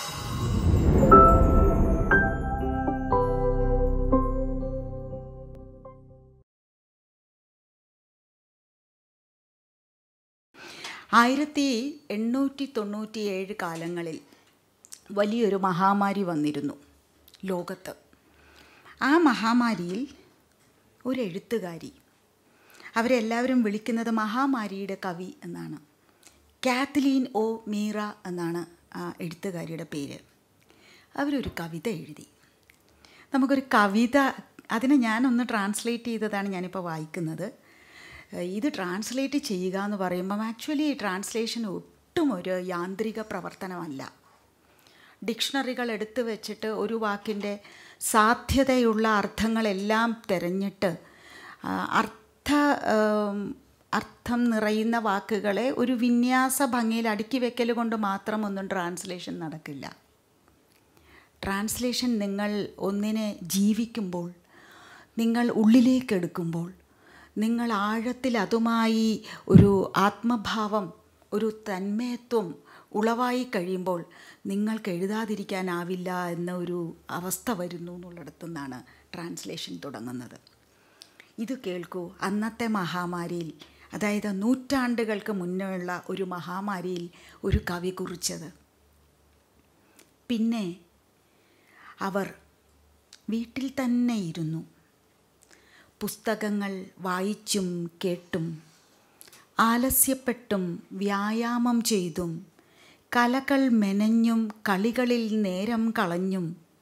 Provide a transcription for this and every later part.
ആയിരത്തി എണ്ണൂറ്റി തൊണ്ണൂറ്റി ഏഴ് കാലങ്ങളിൽ വലിയൊരു മഹാമാരി വന്നിരുന്നു ലോകത്ത് ആ മഹാമാരിയിൽ ഒരു എഴുത്തുകാരി അവരെല്ലാവരും വിളിക്കുന്നത് മഹാമാരിയുടെ കവി എന്നാണ് കാത്ലീൻ ഒ മീറ എന്നാണ് ആ എഴുത്തുകാരിയുടെ പേര് അവരൊരു കവിത എഴുതി നമുക്കൊരു കവിത അതിനെ ഞാനൊന്ന് ട്രാൻസ്ലേറ്റ് ചെയ്തതാണ് ഞാനിപ്പോൾ വായിക്കുന്നത് ഇത് ട്രാൻസ്ലേറ്റ് ചെയ്യുക എന്ന് പറയുമ്പം ആക്ച്വലി ട്രാൻസ്ലേഷൻ ഒട്ടും ഒരു യാന്ത്രിക പ്രവർത്തനമല്ല ഡിക്ഷണറികൾ എടുത്തു വെച്ചിട്ട് ഒരു വാക്കിൻ്റെ സാധ്യതയുള്ള അർത്ഥങ്ങളെല്ലാം തിരഞ്ഞിട്ട് അർത്ഥ അർത്ഥം നിറയുന്ന വാക്കുകളെ ഒരു വിന്യാസ ഭംഗിയിൽ അടുക്കി വെക്കൽ കൊണ്ട് മാത്രം ഒന്നും ട്രാൻസ്ലേഷൻ നടക്കില്ല ട്രാൻസ്ലേഷൻ നിങ്ങൾ ഒന്നിനെ ജീവിക്കുമ്പോൾ നിങ്ങൾ ഉള്ളിലേക്ക് എടുക്കുമ്പോൾ നിങ്ങൾ ആഴത്തിൽ അതുമായി ഒരു ആത്മഭാവം ഒരു തന്മയത്വം ഉളവായി കഴിയുമ്പോൾ നിങ്ങൾക്ക് എഴുതാതിരിക്കാനാവില്ല എന്ന ഒരു അവസ്ഥ വരുന്നു എന്നുള്ളിടത്തു നിന്നാണ് ട്രാൻസ്ലേഷൻ തുടങ്ങുന്നത് ഇത് കേൾക്കൂ അന്നത്തെ മഹാമാരിയിൽ അതായത് നൂറ്റാണ്ടുകൾക്ക് മുന്നേയുള്ള ഒരു മഹാമാരിയിൽ ഒരു കവി കുറിച്ചത് പിന്നെ അവർ വീട്ടിൽ തന്നെ ഇരുന്നു പുസ്തകങ്ങൾ വായിച്ചും കേട്ടും ആലസ്യപ്പെട്ടും വ്യായാമം ചെയ്തും കലകൾ മെനഞ്ഞും കളികളിൽ നേരം കളഞ്ഞും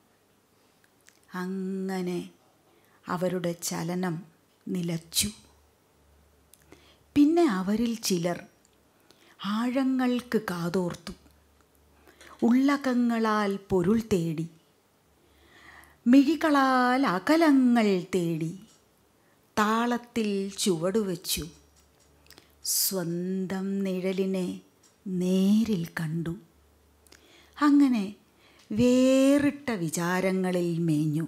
അങ്ങനെ അവരുടെ ചലനം നിലച്ചു പിന്നെ അവരിൽ ചിലർ ആഴങ്ങൾക്ക് കാതോർത്തു ഉള്ളകങ്ങളാൽ പൊരുൾ തേടി മിഴികളാൽ അകലങ്ങൾ തേടി താളത്തിൽ ചുവടുവെച്ചു സ്വന്തം നിഴലിനെ നേരിൽ കണ്ടു അങ്ങനെ വേറിട്ട വിചാരങ്ങളിൽ മേഞ്ഞു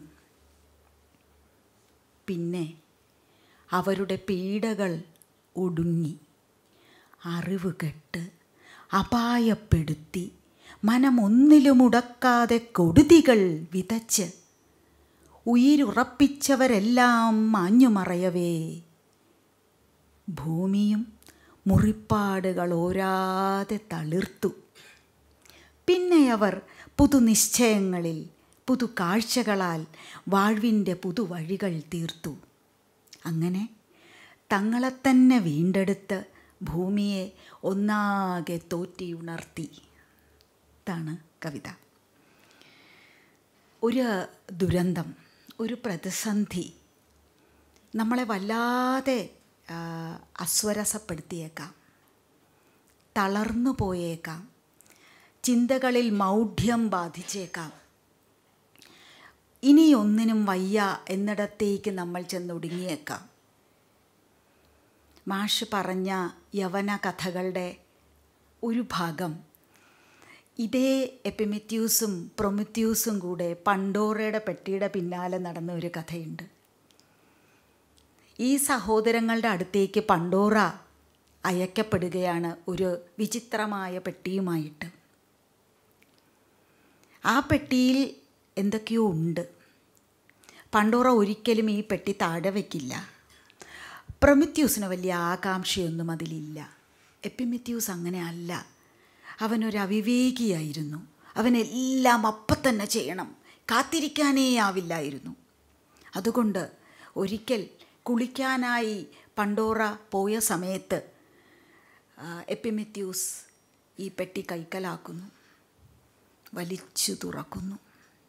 പിന്നെ അവരുടെ പീഡകൾ ഒടുങ്ങി അറിവ് കെട്ട് അപായപ്പെടുത്തി മനമൊന്നിലും മുടക്കാതെ കൊടുതികൾ വിതച്ച് ഉയിരുറപ്പിച്ചവരെല്ലാം മാഞ്ഞുമറയവേ ഭൂമിയും മുറിപ്പാടുകൾ ഓരാതെ തളിർത്തു പിന്നെ അവർ പുതുനിശ്ചയങ്ങളിൽ പുതു കാഴ്ചകളാൽ വാഴ്വിൻ്റെ പുതുവഴികൾ തീർത്തു അങ്ങനെ തങ്ങളെ തന്നെ വീണ്ടെടുത്ത് ഭൂമിയെ ഒന്നാകെ തോറ്റിയുണർത്തി ഇതാണ് കവിത ഒരു ദുരന്തം ഒരു പ്രതിസന്ധി നമ്മളെ വല്ലാതെ അസ്വരസപ്പെടുത്തിയേക്കാം തളർന്നു പോയേക്കാം ചിന്തകളിൽ മൗഢ്യം ബാധിച്ചേക്കാം ഇനി ഒന്നിനും വയ്യ എന്നിടത്തേക്ക് നമ്മൾ ചെന്നൊടുങ്ങിയേക്കാം മാഷ് പറഞ്ഞ യവന കഥകളുടെ ഒരു ഭാഗം ഇതേ എപ്പിമെത്യൂസും പ്രൊമിത്യൂസും കൂടെ പണ്ടോറയുടെ പെട്ടിയുടെ പിന്നാലെ നടന്ന ഒരു കഥയുണ്ട് ഈ സഹോദരങ്ങളുടെ അടുത്തേക്ക് പണ്ടോറ അയക്കപ്പെടുകയാണ് ഒരു വിചിത്രമായ പെട്ടിയുമായിട്ട് ആ പെട്ടിയിൽ എന്തൊക്കെയോ ഉണ്ട് പണ്ടോറ ഒരിക്കലും ഈ പെട്ടി താഴെ വയ്ക്കില്ല പ്രൊമിത്യൂസിന് വലിയ ആകാംക്ഷയൊന്നും അതിലില്ല എപ്പിമെത്യൂസ് അങ്ങനെ അല്ല അവനൊരു അവിവേകിയായിരുന്നു അവനെല്ലാം അപ്പം തന്നെ ചെയ്യണം കാത്തിരിക്കാനേ ആവില്ലായിരുന്നു അതുകൊണ്ട് ഒരിക്കൽ കുളിക്കാനായി പണ്ടോറ പോയ സമയത്ത് എപ്പിമെത്യൂസ് ഈ പെട്ടി കൈക്കലാക്കുന്നു വലിച്ചു തുറക്കുന്നു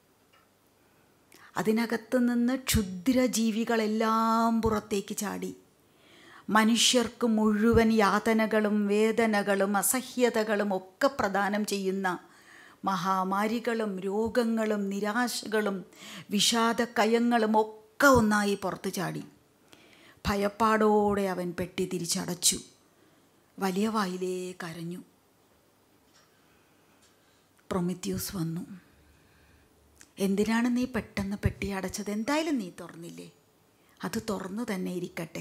അതിനകത്ത് നിന്ന് ക്ഷുദ്രജീവികളെല്ലാം പുറത്തേക്ക് ചാടി മനുഷ്യർക്ക് മുഴുവൻ യാതനകളും വേദനകളും അസഹ്യതകളും ഒക്കെ പ്രദാനം ചെയ്യുന്ന മഹാമാരികളും രോഗങ്ങളും നിരാശകളും വിഷാദക്കയങ്ങളും ഒക്കെ ഒന്നായി പുറത്തു ചാടി ഭയപ്പാടോടെ അവൻ പെട്ടി തിരിച്ചടച്ചു വലിയ വായിലേ കരഞ്ഞു പ്രൊമിത്യൂസ് വന്നു എന്തിനാണ് നീ പെട്ടെന്ന് പെട്ടി അടച്ചത് എന്തായാലും നീ തുറന്നില്ലേ അത് തുറന്നു തന്നെ ഇരിക്കട്ടെ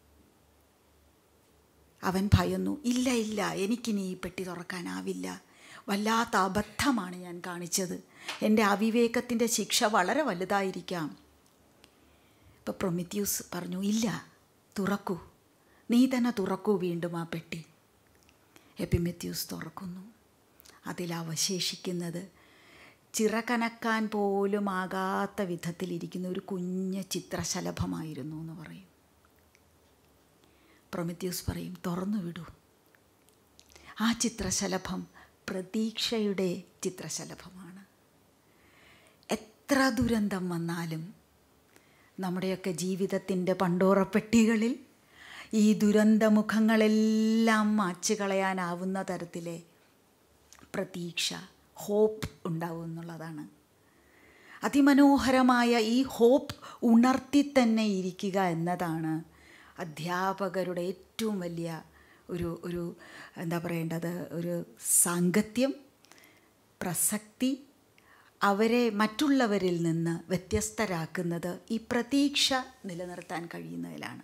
അവൻ ഭയന്നു ഇല്ല ഇല്ല എനിക്കിനി ഈ പെട്ടി തുറക്കാനാവില്ല വല്ലാത്ത അബദ്ധമാണ് ഞാൻ കാണിച്ചത് എൻ്റെ അവിവേകത്തിൻ്റെ ശിക്ഷ വളരെ വലുതായിരിക്കാം ഇപ്പം പ്രൊമിത്യൂസ് പറഞ്ഞു ഇല്ല തുറക്കൂ നീ തന്നെ തുറക്കൂ വീണ്ടും ആ പെട്ടി എപ്പിമെത്യൂസ് തുറക്കുന്നു അതിൽ അവശേഷിക്കുന്നത് ചിറകനക്കാൻ പോലും ആകാത്ത വിധത്തിലിരിക്കുന്ന ഒരു കുഞ്ഞ് ചിത്രശലഭമായിരുന്നു എന്ന് പറയും പ്രൊമിത്യൂസ് പറയും തുറന്നു വിടൂ ആ ചിത്രശലഭം പ്രതീക്ഷയുടെ ചിത്രശലഭമാണ് എത്ര ദുരന്തം വന്നാലും നമ്മുടെയൊക്കെ ജീവിതത്തിൻ്റെ പണ്ടോറപ്പെട്ടികളിൽ ഈ ദുരന്തമുഖങ്ങളെല്ലാം മാച്ചു കളയാനാവുന്ന തരത്തിലെ പ്രതീക്ഷ ഹോപ്പ് ഉണ്ടാവും എന്നുള്ളതാണ് അതിമനോഹരമായ ഈ ഹോപ്പ് ഉണർത്തി തന്നെ ഇരിക്കുക എന്നതാണ് അധ്യാപകരുടെ ഏറ്റവും വലിയ ഒരു ഒരു എന്താ പറയേണ്ടത് ഒരു സാങ്കത്യം പ്രസക്തി അവരെ മറ്റുള്ളവരിൽ നിന്ന് വ്യത്യസ്തരാക്കുന്നത് ഈ പ്രതീക്ഷ നിലനിർത്താൻ കഴിയുന്നതിലാണ്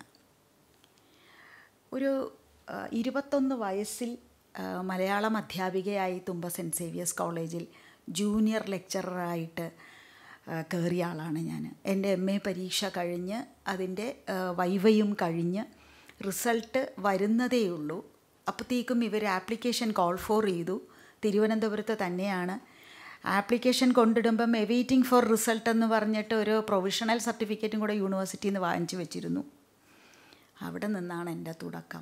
ഒരു ആ, ഇരുപത്തൊന്ന് വയസ്സിൽ ആ, മലയാളം അധ്യാപികയായി തുമ്പ സെൻറ്റ് സേവിയേഴ്സ് കോളേജിൽ ജൂനിയർ ലെക്ചററായിട്ട് ആ, കയറിയ ആളാണ് ഞാൻ എൻ്റെ എം എ പരീക്ഷ കഴിഞ്ഞ് അതിൻ്റെ ആ, വൈവയും കഴിഞ്ഞ് റിസൾട്ട് വരുന്നതേ ഉള്ളൂ അപ്പോഴത്തേക്കും ഇവർ ആപ്ലിക്കേഷൻ കോൾ ഫോർ ചെയ്തു തിരുവനന്തപുരത്ത് തന്നെയാണ് ആപ്ലിക്കേഷൻ കൊണ്ടിടുമ്പം എവെയിറ്റിംഗ് ഫോർ റിസൾട്ട് എന്ന് പറഞ്ഞിട്ട് ഒരു പ്രൊവിഷണൽ സർട്ടിഫിക്കറ്റും കൂടെ യൂണിവേഴ്സിറ്റിയിൽ നിന്ന് വാങ്ങിച്ചു വെച്ചിരുന്നു അവിടെ നിന്നാണ് എൻ്റെ തുടക്കം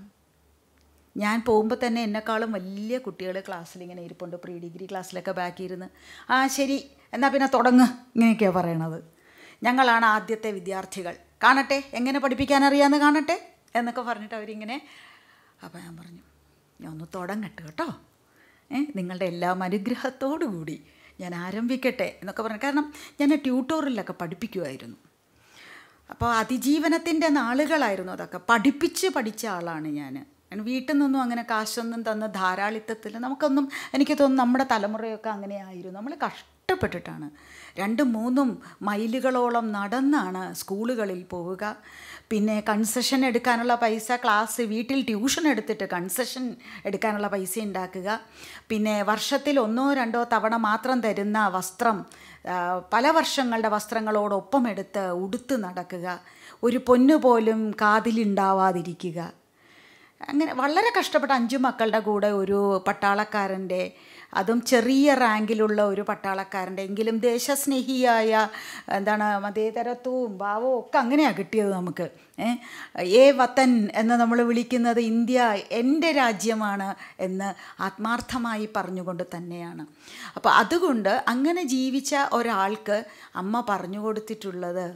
ഞാൻ പോകുമ്പോൾ തന്നെ എന്നെക്കാളും വലിയ കുട്ടികൾ ക്ലാസ്സിൽ ഇങ്ങനെ ഇരിപ്പുണ്ട് പ്രീ ഡിഗ്രി ക്ലാസ്സിലൊക്കെ ബാക്കി ഇരുന്ന് ആ ശരി എന്നാൽ പിന്നെ തുടങ്ങ് ഇങ്ങനെയൊക്കെയാണ് പറയണത് ഞങ്ങളാണ് ആദ്യത്തെ വിദ്യാർത്ഥികൾ കാണട്ടെ എങ്ങനെ പഠിപ്പിക്കാനറിയാമെന്ന് കാണട്ടെ എന്നൊക്കെ പറഞ്ഞിട്ട് അവരിങ്ങനെ അപ്പോൾ ഞാൻ പറഞ്ഞു ഞാൻ ഒന്ന് തുടങ്ങട്ടെ കേട്ടോ ഏ നിങ്ങളുടെ എല്ലാം അനുഗ്രഹത്തോടു കൂടി ഞാൻ ആരംഭിക്കട്ടെ എന്നൊക്കെ പറഞ്ഞു കാരണം ഞാൻ ട്യൂട്ടോറിലൊക്കെ പഠിപ്പിക്കുമായിരുന്നു അപ്പോൾ അതിജീവനത്തിൻ്റെ നാളുകളായിരുന്നു അതൊക്കെ പഠിപ്പിച്ച് പഠിച്ച ആളാണ് ഞാൻ ഞാൻ വീട്ടിൽ നിന്നൊന്നും അങ്ങനെ കാശൊന്നും തന്ന ധാരാളിത്തത്തിൽ നമുക്കൊന്നും എനിക്ക് തോന്നുന്നു നമ്മുടെ തലമുറയൊക്കെ അങ്ങനെ ആയിരുന്നു നമ്മൾ കഷ്ടപ്പെട്ടിട്ടാണ് രണ്ടും മൂന്നും മൈലുകളോളം നടന്നാണ് സ്കൂളുകളിൽ പോവുക പിന്നെ കൺസെഷൻ എടുക്കാനുള്ള പൈസ ക്ലാസ് വീട്ടിൽ ട്യൂഷൻ എടുത്തിട്ട് കൺസെഷൻ എടുക്കാനുള്ള പൈസ ഉണ്ടാക്കുക പിന്നെ വർഷത്തിൽ ഒന്നോ രണ്ടോ തവണ മാത്രം തരുന്ന വസ്ത്രം ആ, പല വർഷങ്ങളുടെ വസ്ത്രങ്ങളോടൊപ്പം എടുത്ത് ഉടുത്ത് നടക്കുക ഒരു പൊന്നു പോലും കാതിലുണ്ടാവാതിരിക്കുക അങ്ങനെ വളരെ കഷ്ടപ്പെട്ട അഞ്ചു മക്കളുടെ കൂടെ ഒരു പട്ടാളക്കാരൻ്റെ അതും ചെറിയ റാങ്കിലുള്ള ഒരു പട്ടാളക്കാരൻ്റെ എങ്കിലും ദേശസ്നേഹിയായ എന്താണ് മതേതരത്വവും ഭാവവും ഒക്കെ അങ്ങനെയാണ് കിട്ടിയത് നമുക്ക് ഏ? ഏ വത്തൻ എന്ന് നമ്മൾ വിളിക്കുന്നത് ഇന്ത്യ എൻ്റെ രാജ്യമാണ് എന്ന് ആത്മാർത്ഥമായി പറഞ്ഞുകൊണ്ട് തന്നെയാണ് അപ്പോൾ അതുകൊണ്ട് അങ്ങനെ ജീവിച്ച ഒരാൾക്ക് അമ്മ പറഞ്ഞു കൊടുത്തിട്ടുള്ളത്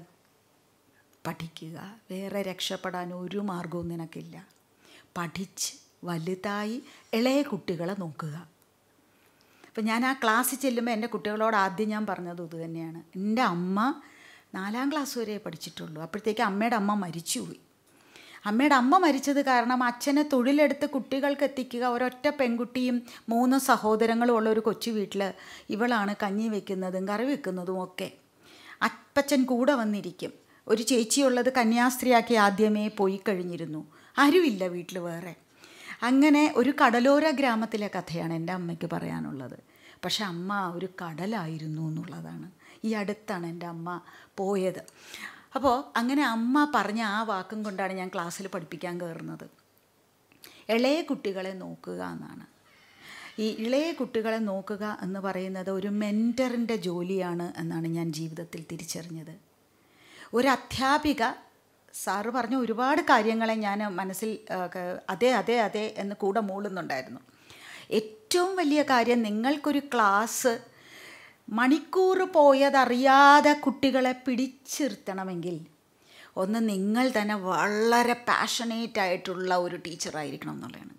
പഠിക്കുക വേറെ രക്ഷപ്പെടാൻ ഒരു മാർഗവും നിനക്കില്ല പഠിച്ച് വലുതായി ഇളയ കുട്ടികളെ നോക്കുക അപ്പം ഞാൻ ആ ക്ലാസ്സിൽ ചെല്ലുമ്പോൾ എൻ്റെ കുട്ടികളോട് ആദ്യം ഞാൻ പറഞ്ഞത് ഇത് തന്നെയാണ് എൻ്റെ അമ്മ നാലാം ക്ലാസ് വരെ പഠിച്ചിട്ടുള്ളൂ അപ്പോഴത്തേക്ക് അമ്മയുടെ അമ്മ മരിച്ചുപോയി അമ്മയുടെ അമ്മ മരിച്ചത് കാരണം അച്ഛനെ തൊഴിലെടുത്ത് കുട്ടികൾക്ക് എത്തിക്കുക ഒരൊറ്റ പെൺകുട്ടിയും മൂന്ന് സഹോദരങ്ങളും ഉള്ള ഒരു കൊച്ചു വീട്ടിൽ ഇവളാണ് കഞ്ഞി വെക്കുന്നതും കറി വെക്കുന്നതും ഒക്കെ അപ്പച്ചൻ കൂടെ വന്നിരിക്കും ഒരു ചേച്ചിയുള്ളത് കന്യാസ്ത്രീയാക്കി ആദ്യമേ പോയി കഴിഞ്ഞിരുന്നു ആരുമില്ല വീട്ടിൽ വേറെ അങ്ങനെ ഒരു കടലോര ഗ്രാമത്തിലെ കഥയാണ് എൻ്റെ അമ്മയ്ക്ക് പറയാനുള്ളത് പക്ഷെ അമ്മ ഒരു കടലായിരുന്നു എന്നുള്ളതാണ് ഈ അടുത്താണ് എൻ്റെ അമ്മ പോയത് അപ്പോൾ അങ്ങനെ അമ്മ പറഞ്ഞ ആ വാക്കും കൊണ്ടാണ് ഞാൻ ക്ലാസ്സിൽ പഠിപ്പിക്കാൻ കയറുന്നത് ഇളയ കുട്ടികളെ നോക്കുക എന്നാണ് ഈ ഇളയ കുട്ടികളെ നോക്കുക എന്ന് പറയുന്നത് ഒരു മെൻറ്ററിൻ്റെ ജോലിയാണ് എന്നാണ് ഞാൻ ജീവിതത്തിൽ തിരിച്ചറിഞ്ഞത് ഒരു അധ്യാപിക സാറ് പറഞ്ഞ ഒരുപാട് കാര്യങ്ങളെ ഞാൻ മനസ്സിൽ ആ, ക- അതെ അതെ അതെ എന്ന് കൂടെ മൂളുന്നുണ്ടായിരുന്നു ഏറ്റവും വലിയ കാര്യം നിങ്ങൾക്കൊരു ക്ലാസ് മണിക്കൂർ പോയതറിയാതെ കുട്ടികളെ പിടിച്ചിരുത്തണമെങ്കിൽ ഒന്ന് നിങ്ങൾ തന്നെ വളരെ പാഷനേറ്റ് ആയിട്ടുള്ള ഒരു ടീച്ചറായിരിക്കണം എന്നുള്ളതാണ്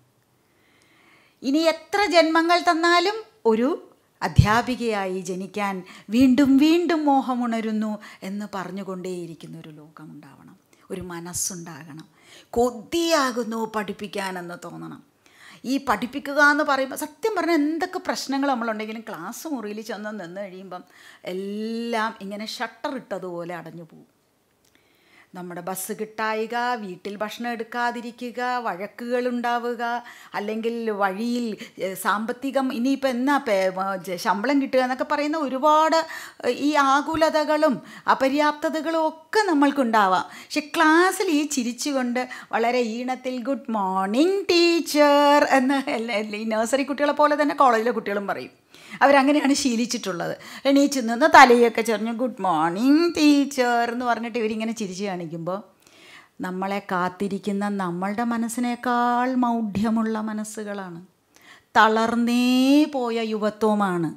ഇനി എത്ര ജന്മങ്ങൾ തന്നാലും ഒരു അധ്യാപികയായി ജനിക്കാൻ വീണ്ടും വീണ്ടും മോഹമുണരുന്നു എന്ന് പറഞ്ഞുകൊണ്ടേയിരിക്കുന്ന ഒരു ലോകമുണ്ടാവണം ഒരു മനസ്സുണ്ടാകണം കൊതിയാകുന്നു പഠിപ്പിക്കാനെന്ന് തോന്നണം ഈ പഠിപ്പിക്കുക എന്ന് പറയുമ്പോൾ സത്യം പറഞ്ഞാൽ എന്തൊക്കെ പ്രശ്നങ്ങൾ നമ്മളുണ്ടെങ്കിലും ക്ലാസ് മുറിയിൽ ചെന്ന് നിന്ന് കഴിയുമ്പം എല്ലാം ഇങ്ങനെ ഷട്ടർ ഇട്ടതുപോലെ അടഞ്ഞു പോകും നമ്മുടെ ബസ് കിട്ടായിക വീട്ടിൽ ഭക്ഷണം എടുക്കാതിരിക്കുക വഴക്കുകൾ ഉണ്ടാവുക അല്ലെങ്കിൽ വഴിയിൽ ഏഹ്, സാമ്പത്തികം ഇനിയിപ്പോൾ എന്നാ പേ- മ- ജ- ശമ്പളം കിട്ടുക എന്നൊക്കെ പറയുന്ന ഒരുപാട് ഏഹ്, ഈ ആകുലതകളും അപര്യാപ്തതകളും ഒക്കെ നമ്മൾക്കുണ്ടാവാം പക്ഷെ ക്ലാസ്സിൽ ഈ ചിരിച്ചുകൊണ്ട് വളരെ ഈണത്തിൽ ഗുഡ് മോർണിംഗ് ടീച്ചർ എന്ന് എല്ലാ- എല്ലാ- ഈ നഴ്സറി കുട്ടികളെ പോലെ തന്നെ കോളേജിലെ കുട്ടികളും പറയും അവരങ്ങനെയാണ് ശീലിച്ചിട്ടുള്ളത് എണീച്ച് നിന്ന് തലയൊക്കെ ചെറിഞ്ഞു ഗുഡ് മോർണിംഗ് ടീച്ചർ എന്ന് പറഞ്ഞിട്ട് ഇവരിങ്ങനെ ചിരിച്ച് കാണിക്കുമ്പോൾ നമ്മളെ കാത്തിരിക്കുന്ന നമ്മളുടെ മനസ്സിനേക്കാൾ മൗഢ്യമുള്ള മനസ്സുകളാണ് തളർന്നേ പോയ യുവത്വമാണ്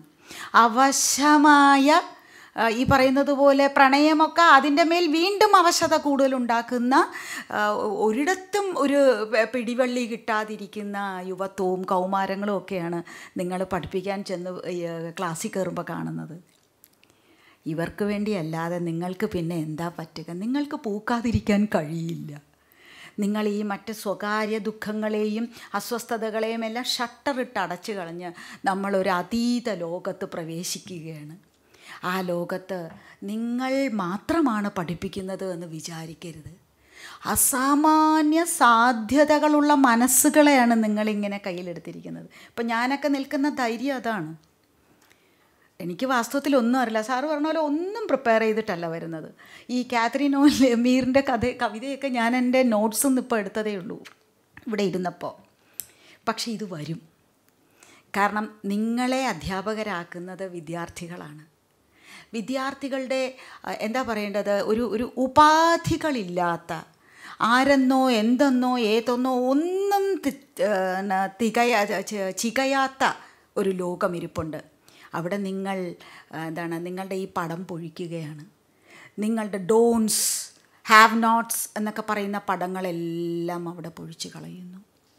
അവശമായ ആ, ഈ പറയുന്നത് പോലെ പ്രണയമൊക്കെ അതിൻ്റെ മേൽ വീണ്ടും അവശത കൂടുതലുണ്ടാക്കുന്ന ആ, ഒരിടത്തും ഒരു പ- പിടിവള്ളി കിട്ടാതിരിക്കുന്ന യുവത്വവും കൗമാരങ്ങളും ഒക്കെയാണ് നിങ്ങൾ പഠിപ്പിക്കാൻ ചെന്ന് ഈ, ക്ലാസ്സിൽ കയറുമ്പോൾ കാണുന്നത് ഇവർക്ക് വേണ്ടിയല്ലാതെ നിങ്ങൾക്ക് പിന്നെ എന്താ പറ്റുക നിങ്ങൾക്ക് പൂക്കാതിരിക്കാൻ കഴിയില്ല നിങ്ങൾ ഈ മറ്റ് സ്വകാര്യ ദുഃഖങ്ങളെയും അസ്വസ്ഥതകളെയും എല്ലാം ഷട്ടറിട്ട് അടച്ചു കളഞ്ഞ് നമ്മളൊരു അതീത ലോകത്ത് പ്രവേശിക്കുകയാണ് ആ ലോകത്ത് നിങ്ങൾ മാത്രമാണ് പഠിപ്പിക്കുന്നത് എന്ന് വിചാരിക്കരുത് അസാമാന്യ സാധ്യതകളുള്ള മനസ്സുകളെയാണ് നിങ്ങളിങ്ങനെ കയ്യിലെടുത്തിരിക്കുന്നത് ഇപ്പം ഞാനൊക്കെ നിൽക്കുന്ന ധൈര്യം അതാണ് എനിക്ക് വാസ്തവത്തിൽ ഒന്നും അറിയില്ല സാറ് പറഞ്ഞ പോലെ ഒന്നും പ്രിപ്പയർ ചെയ്തിട്ടല്ല വരുന്നത് ഈ കാത്രീൻ ഓ മീറിൻ്റെ കഥ കവിതയൊക്കെ ഞാൻ എൻ്റെ നോട്ട്സിൽ നിന്ന് ഇപ്പോൾ എടുത്തതേ ഉള്ളൂ ഇവിടെ ഇരുന്നപ്പോൾ പക്ഷേ ഇത് വരും കാരണം നിങ്ങളെ അധ്യാപകരാക്കുന്നത് വിദ്യാർത്ഥികളാണ് വിദ്യാർത്ഥികളുടെ അഹ്, എന്താ പറയേണ്ടത് ഒരു ഒരു ഉപാധികളില്ലാത്ത ആരെന്നോ എന്തെന്നോ ഏതെന്നോ ഒന്നും തി- ഏഹ്, ന- തികയ ച- ചികയാത്ത ഒരു ലോകം ഇരിപ്പുണ്ട് അവിടെ നിങ്ങൾ ആ, എന്താണ് നിങ്ങളുടെ ഈ പടം പൊഴിക്കുകയാണ് നിങ്ങളുടെ ഡോൺസ് ഹാവ് നോട്ട്സ് എന്നൊക്കെ പറയുന്ന പടങ്ങളെല്ലാം അവിടെ പൊഴിച്ച് കളയുന്നു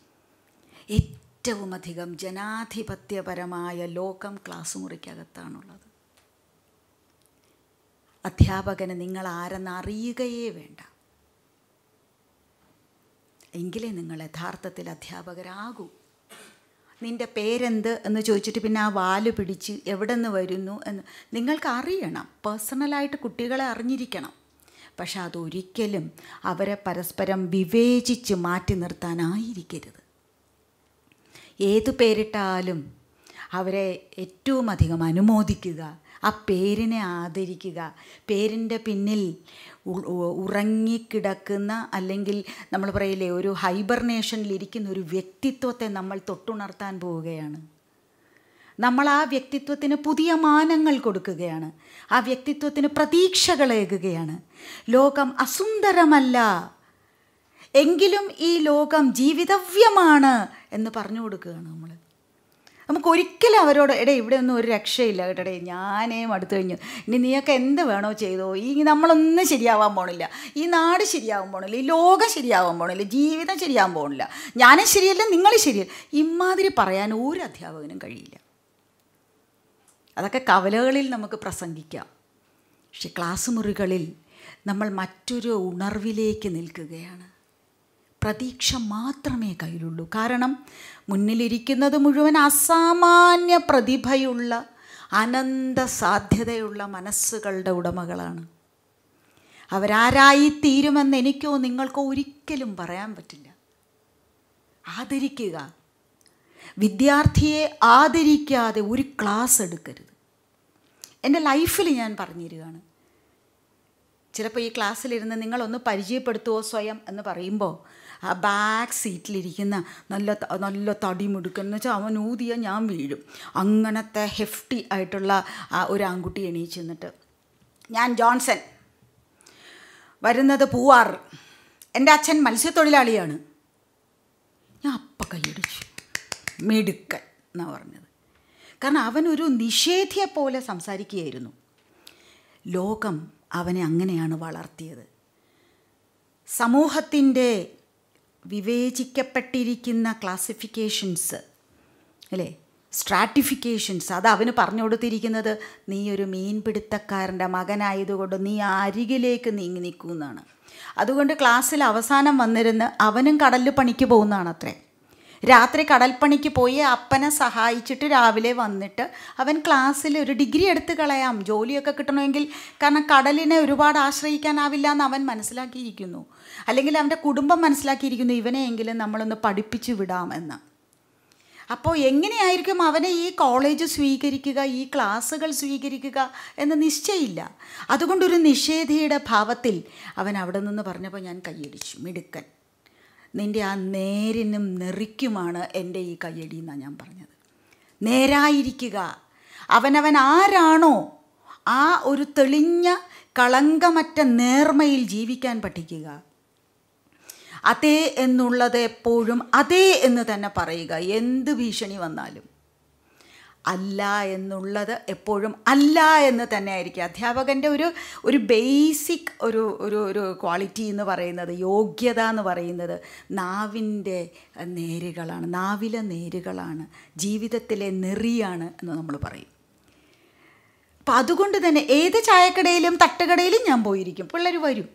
ഏറ്റവും അധികം ജനാധിപത്യപരമായ ലോകം ക്ലാസ് മുറിക്കകത്താണുള്ളത് അധ്യാപകന് നിങ്ങൾ ആരെന്ന് അറിയുകയേ വേണ്ട എങ്കിലേ നിങ്ങൾ യഥാർത്ഥത്തിൽ അധ്യാപകരാകൂ നിൻ്റെ പേരെന്ത് എന്ന് ചോദിച്ചിട്ട് പിന്നെ ആ വാല് പിടിച്ച് എവിടെ നിന്ന് വരുന്നു എന്ന് നിങ്ങൾക്ക് അറിയണം പേഴ്സണലായിട്ട് കുട്ടികളെ അറിഞ്ഞിരിക്കണം പക്ഷെ അതൊരിക്കലും അവരെ പരസ്പരം വിവേചിച്ച് മാറ്റി നിർത്താനായിരിക്കരുത് ഏതു പേരിട്ടാലും അവരെ ഏറ്റവും അധികം അനുമോദിക്കുക ആ പേരിനെ ആദരിക്കുക പേരിൻ്റെ പിന്നിൽ ഉ- ഉ- ഉറങ്ങിക്കിടക്കുന്ന അല്ലെങ്കിൽ നമ്മൾ പറയില്ലേ ഒരു ഹൈബർനേഷനിലിരിക്കുന്ന ഒരു വ്യക്തിത്വത്തെ നമ്മൾ തൊട്ടുണർത്താൻ പോവുകയാണ് നമ്മൾ ആ വ്യക്തിത്വത്തിന് പുതിയ മാനങ്ങൾ കൊടുക്കുകയാണ് ആ വ്യക്തിത്വത്തിന് പ്രതീക്ഷകളേകുകയാണ് ലോകം അസുന്ദരമല്ല എങ്കിലും ഈ ലോകം ജീവിതവ്യമാണ് എന്ന് പറഞ്ഞു കൊടുക്കുകയാണ് നമ്മൾ നമുക്ക് ഒരിക്കലും അവരോട് എടേ ഇവിടെ ഒന്നും ഒരു രക്ഷയില്ല കേട്ടടേ ഞാനേ മടുത്തു കഴിഞ്ഞു ഇനി നീയൊക്കെ എന്ത് വേണോ ചെയ്തോ ഈ നമ്മളൊന്നും ശരിയാവാൻ പോണില്ല ഈ നാട് ശരിയാവാൻ പോണില്ല ഈ ലോകം ശരിയാവാൻ പോണില്ല ജീവിതം ശരിയാവാൻ പോണില്ല ഞാനും ശരിയല്ല നിങ്ങൾ ശരിയല്ല ഇമാതിരി പറയാൻ ഒരു അധ്യാപകനും കഴിയില്ല അതൊക്കെ കവലകളിൽ നമുക്ക് പ്രസംഗിക്കാം പക്ഷെ ക്ലാസ് മുറികളിൽ നമ്മൾ മറ്റൊരു ഉണർവിലേക്ക് നിൽക്കുകയാണ് പ്രതീക്ഷ മാത്രമേ കയ്യിലുള്ളൂ കാരണം മുന്നിലിരിക്കുന്നത് മുഴുവൻ അസാമാന്യ പ്രതിഭയുള്ള അനന്ത സാധ്യതയുള്ള മനസ്സുകളുടെ ഉടമകളാണ് അവരാരായി തീരുമെന്ന് എനിക്കോ നിങ്ങൾക്കോ ഒരിക്കലും പറയാൻ പറ്റില്ല ആദരിക്കുക വിദ്യാർത്ഥിയെ ആദരിക്കാതെ ഒരു ക്ലാസ് എടുക്കരുത് എൻ്റെ ലൈഫിൽ ഞാൻ പറഞ്ഞിരിക്കുകയാണ് ചിലപ്പോൾ ഈ ക്ലാസ്സിലിരുന്ന് നിങ്ങളൊന്ന് പരിചയപ്പെടുത്തുമോ സ്വയം എന്ന് പറയുമ്പോൾ ആ ബാക്ക് സീറ്റിലിരിക്കുന്ന നല്ല ത- നല്ല തടിമുടുക്കൻ എന്ന് വെച്ചാൽ അവൻ ഊതിയ ഞാൻ വീഴും അങ്ങനത്തെ ഹെഫ്റ്റി ആയിട്ടുള്ള ആ ഒരു ആൺകുട്ടി എണീച്ച് നിന്നിട്ട് ഞാൻ ജോൺസൺ വരുന്നത് പൂവാർ എൻ്റെ അച്ഛൻ മത്സ്യത്തൊഴിലാളിയാണ് ഞാൻ അപ്പം കൈയടിച്ചു മിടുക്കൻ എന്നാണ് പറഞ്ഞത് കാരണം അവനൊരു നിഷേധിയെ പോലെ സംസാരിക്കുകയായിരുന്നു ലോകം അവനെ അങ്ങനെയാണ് വളർത്തിയത് സമൂഹത്തിൻ്റെ വിവേചിക്കപ്പെട്ടിരിക്കുന്ന ക്ലാസിഫിക്കേഷൻസ് അല്ലേ സ്ട്രാറ്റിഫിക്കേഷൻസ് അത് അവന് പറഞ്ഞു കൊടുത്തിരിക്കുന്നത് നീ ഒരു മീൻപിടുത്തക്കാരൻ്റെ മകനായതുകൊണ്ട് നീ അരികിലേക്ക് നീങ്ങി നിൽക്കൂ എന്നാണ് അതുകൊണ്ട് ക്ലാസ്സിൽ അവസാനം വന്നിരുന്ന് അവനും കടലിൽ പണിക്ക് പോകുന്നതാണ് അത്രേ രാത്രി കടൽപ്പണിക്ക് പോയി അപ്പനെ സഹായിച്ചിട്ട് രാവിലെ വന്നിട്ട് അവൻ ക്ലാസ്സിൽ ഒരു ഡിഗ്രി എടുത്ത് കളയാം ജോലിയൊക്കെ കിട്ടണമെങ്കിൽ കാരണം കടലിനെ ഒരുപാട് ആശ്രയിക്കാനാവില്ല എന്ന് അവൻ മനസ്സിലാക്കിയിരിക്കുന്നു അല്ലെങ്കിൽ അവൻ്റെ കുടുംബം മനസ്സിലാക്കിയിരിക്കുന്നു ഇവനെയെങ്കിലും നമ്മളൊന്ന് പഠിപ്പിച്ചു വിടാമെന്ന് അപ്പോൾ എങ്ങനെയായിരിക്കും അവനെ ഈ കോളേജ് സ്വീകരിക്കുക ഈ ക്ലാസ്സുകൾ സ്വീകരിക്കുക എന്ന് നിശ്ചയില്ല അതുകൊണ്ടൊരു നിഷേധിയുടെ ഭാവത്തിൽ അവൻ അവിടെ നിന്ന് പറഞ്ഞപ്പോൾ ഞാൻ കൈയടിച്ചു മിടുക്കൻ നിൻ്റെ ആ നേരിനും നെറിക്കുമാണ് എൻ്റെ ഈ കയ്യടി എന്നാണ് ഞാൻ പറഞ്ഞത് നേരായിരിക്കുക അവനവൻ ആരാണോ ആ ഒരു തെളിഞ്ഞ കളങ്കമറ്റ നേർമയിൽ ജീവിക്കാൻ പഠിക്കുക അതേ എന്നുള്ളത് എപ്പോഴും അതേ എന്ന് തന്നെ പറയുക എന്ത് ഭീഷണി വന്നാലും അല്ല എന്നുള്ളത് എപ്പോഴും അല്ല എന്ന് തന്നെ ആയിരിക്കും അധ്യാപകൻ്റെ ഒരു ഒരു ബേസിക് ഒരു ഒരു ഒരു ക്വാളിറ്റി എന്ന് പറയുന്നത് യോഗ്യത എന്ന് പറയുന്നത് നാവിൻ്റെ നേരുകളാണ് നാവിലെ നേരുകളാണ് ജീവിതത്തിലെ നെറിയാണ് എന്ന് നമ്മൾ പറയും അപ്പം അതുകൊണ്ട് തന്നെ ഏത് ചായക്കടയിലും തട്ടുകടയിലും ഞാൻ പോയിരിക്കും പിള്ളേർ വരും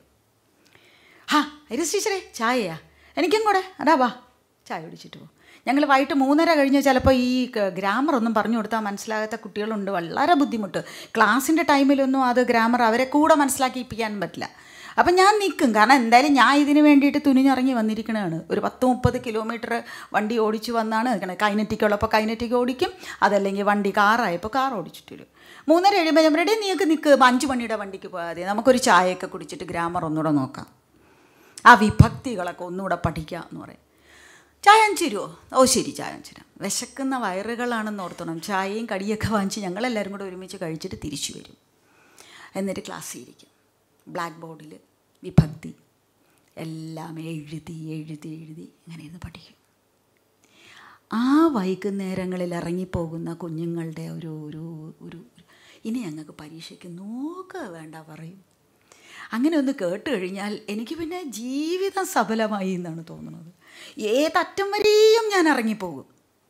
ഹാ ഐരസ് ടീച്ചറേ ചായയാ എനിക്കും കൂടെ അതാ വാ ചായ കുടിച്ചിട്ട് പോകും ഞങ്ങൾ വൈകിട്ട് മൂന്നര കഴിഞ്ഞ് ചിലപ്പോൾ ഈ ഗ്രാമർ ഒന്നും പറഞ്ഞു കൊടുത്താൽ മനസ്സിലാകാത്ത കുട്ടികളുണ്ട് വളരെ ബുദ്ധിമുട്ട് ക്ലാസ്സിൻ്റെ ടൈമിലൊന്നും അത് ഗ്രാമർ അവരെ കൂടെ മനസ്സിലാക്കിപ്പിക്കാൻ പറ്റില്ല അപ്പം ഞാൻ നിൽക്കും കാരണം എന്തായാലും ഞാൻ ഇതിന് വേണ്ടിയിട്ട് തുനിഞ്ഞിറങ്ങി വന്നിരിക്കണതാണ് ഒരു പത്ത് മുപ്പത് കിലോമീറ്റർ വണ്ടി ഓടിച്ച് വന്നാണ് നിൽക്കണത് കൈനറ്റിക് ഉള്ളപ്പോൾ കൈനറ്റിക് ഓടിക്കും അതല്ലെങ്കിൽ വണ്ടി കാറായപ്പോൾ കാർ ഓടിച്ചിട്ട് വരും മൂന്നര കഴിയുമ്പോൾ ഞാൻ റെഡി നീക്ക് നിൽക്ക് അഞ്ച് മണിയുടെ വണ്ടിക്ക് പോയാൽ മതി നമുക്കൊരു ചായയൊക്കെ കുടിച്ചിട്ട് ഗ്രാമർ ഒന്നുകൂടെ നോക്കാം ആ വിഭക്തികളൊക്കെ ഒന്നുകൂടെ പഠിക്കുക എന്ന് പറയും ചായ അഞ്ച് തരുമോ ഓ ശരി ചായ അഞ്ച് തരാം വിശക്കുന്ന വയറുകളാണെന്ന് ഓർത്തണം ചായയും കടിയൊക്കെ വാങ്ങിച്ച് ഞങ്ങളെല്ലാവരും കൂടെ ഒരുമിച്ച് കഴിച്ചിട്ട് തിരിച്ചു വരും എന്നിട്ട് ക്ലാസ്സിൽ ഇരിക്കും ബ്ലാക്ക് ബോർഡിൽ വിഭക്തി എല്ലാം എഴുതി എഴുതി എഴുതി ഇങ്ങനെ ഇരുന്ന് പഠിക്കും ആ വൈകുന്നേരങ്ങളിൽ ഇറങ്ങിപ്പോകുന്ന കുഞ്ഞുങ്ങളുടെ ഒരു ഒരു ഒരു ഇനി ഞങ്ങൾക്ക് പരീക്ഷയ്ക്ക് നോക്കുക വേണ്ട പറയും അങ്ങനെ ഒന്ന് കേട്ട് കഴിഞ്ഞാൽ എനിക്ക് പിന്നെ ജീവിതം സഫലമായി എന്നാണ് തോന്നുന്നത് ഏതറ്റം വരെയും ഞാൻ ഇറങ്ങിപ്പോകും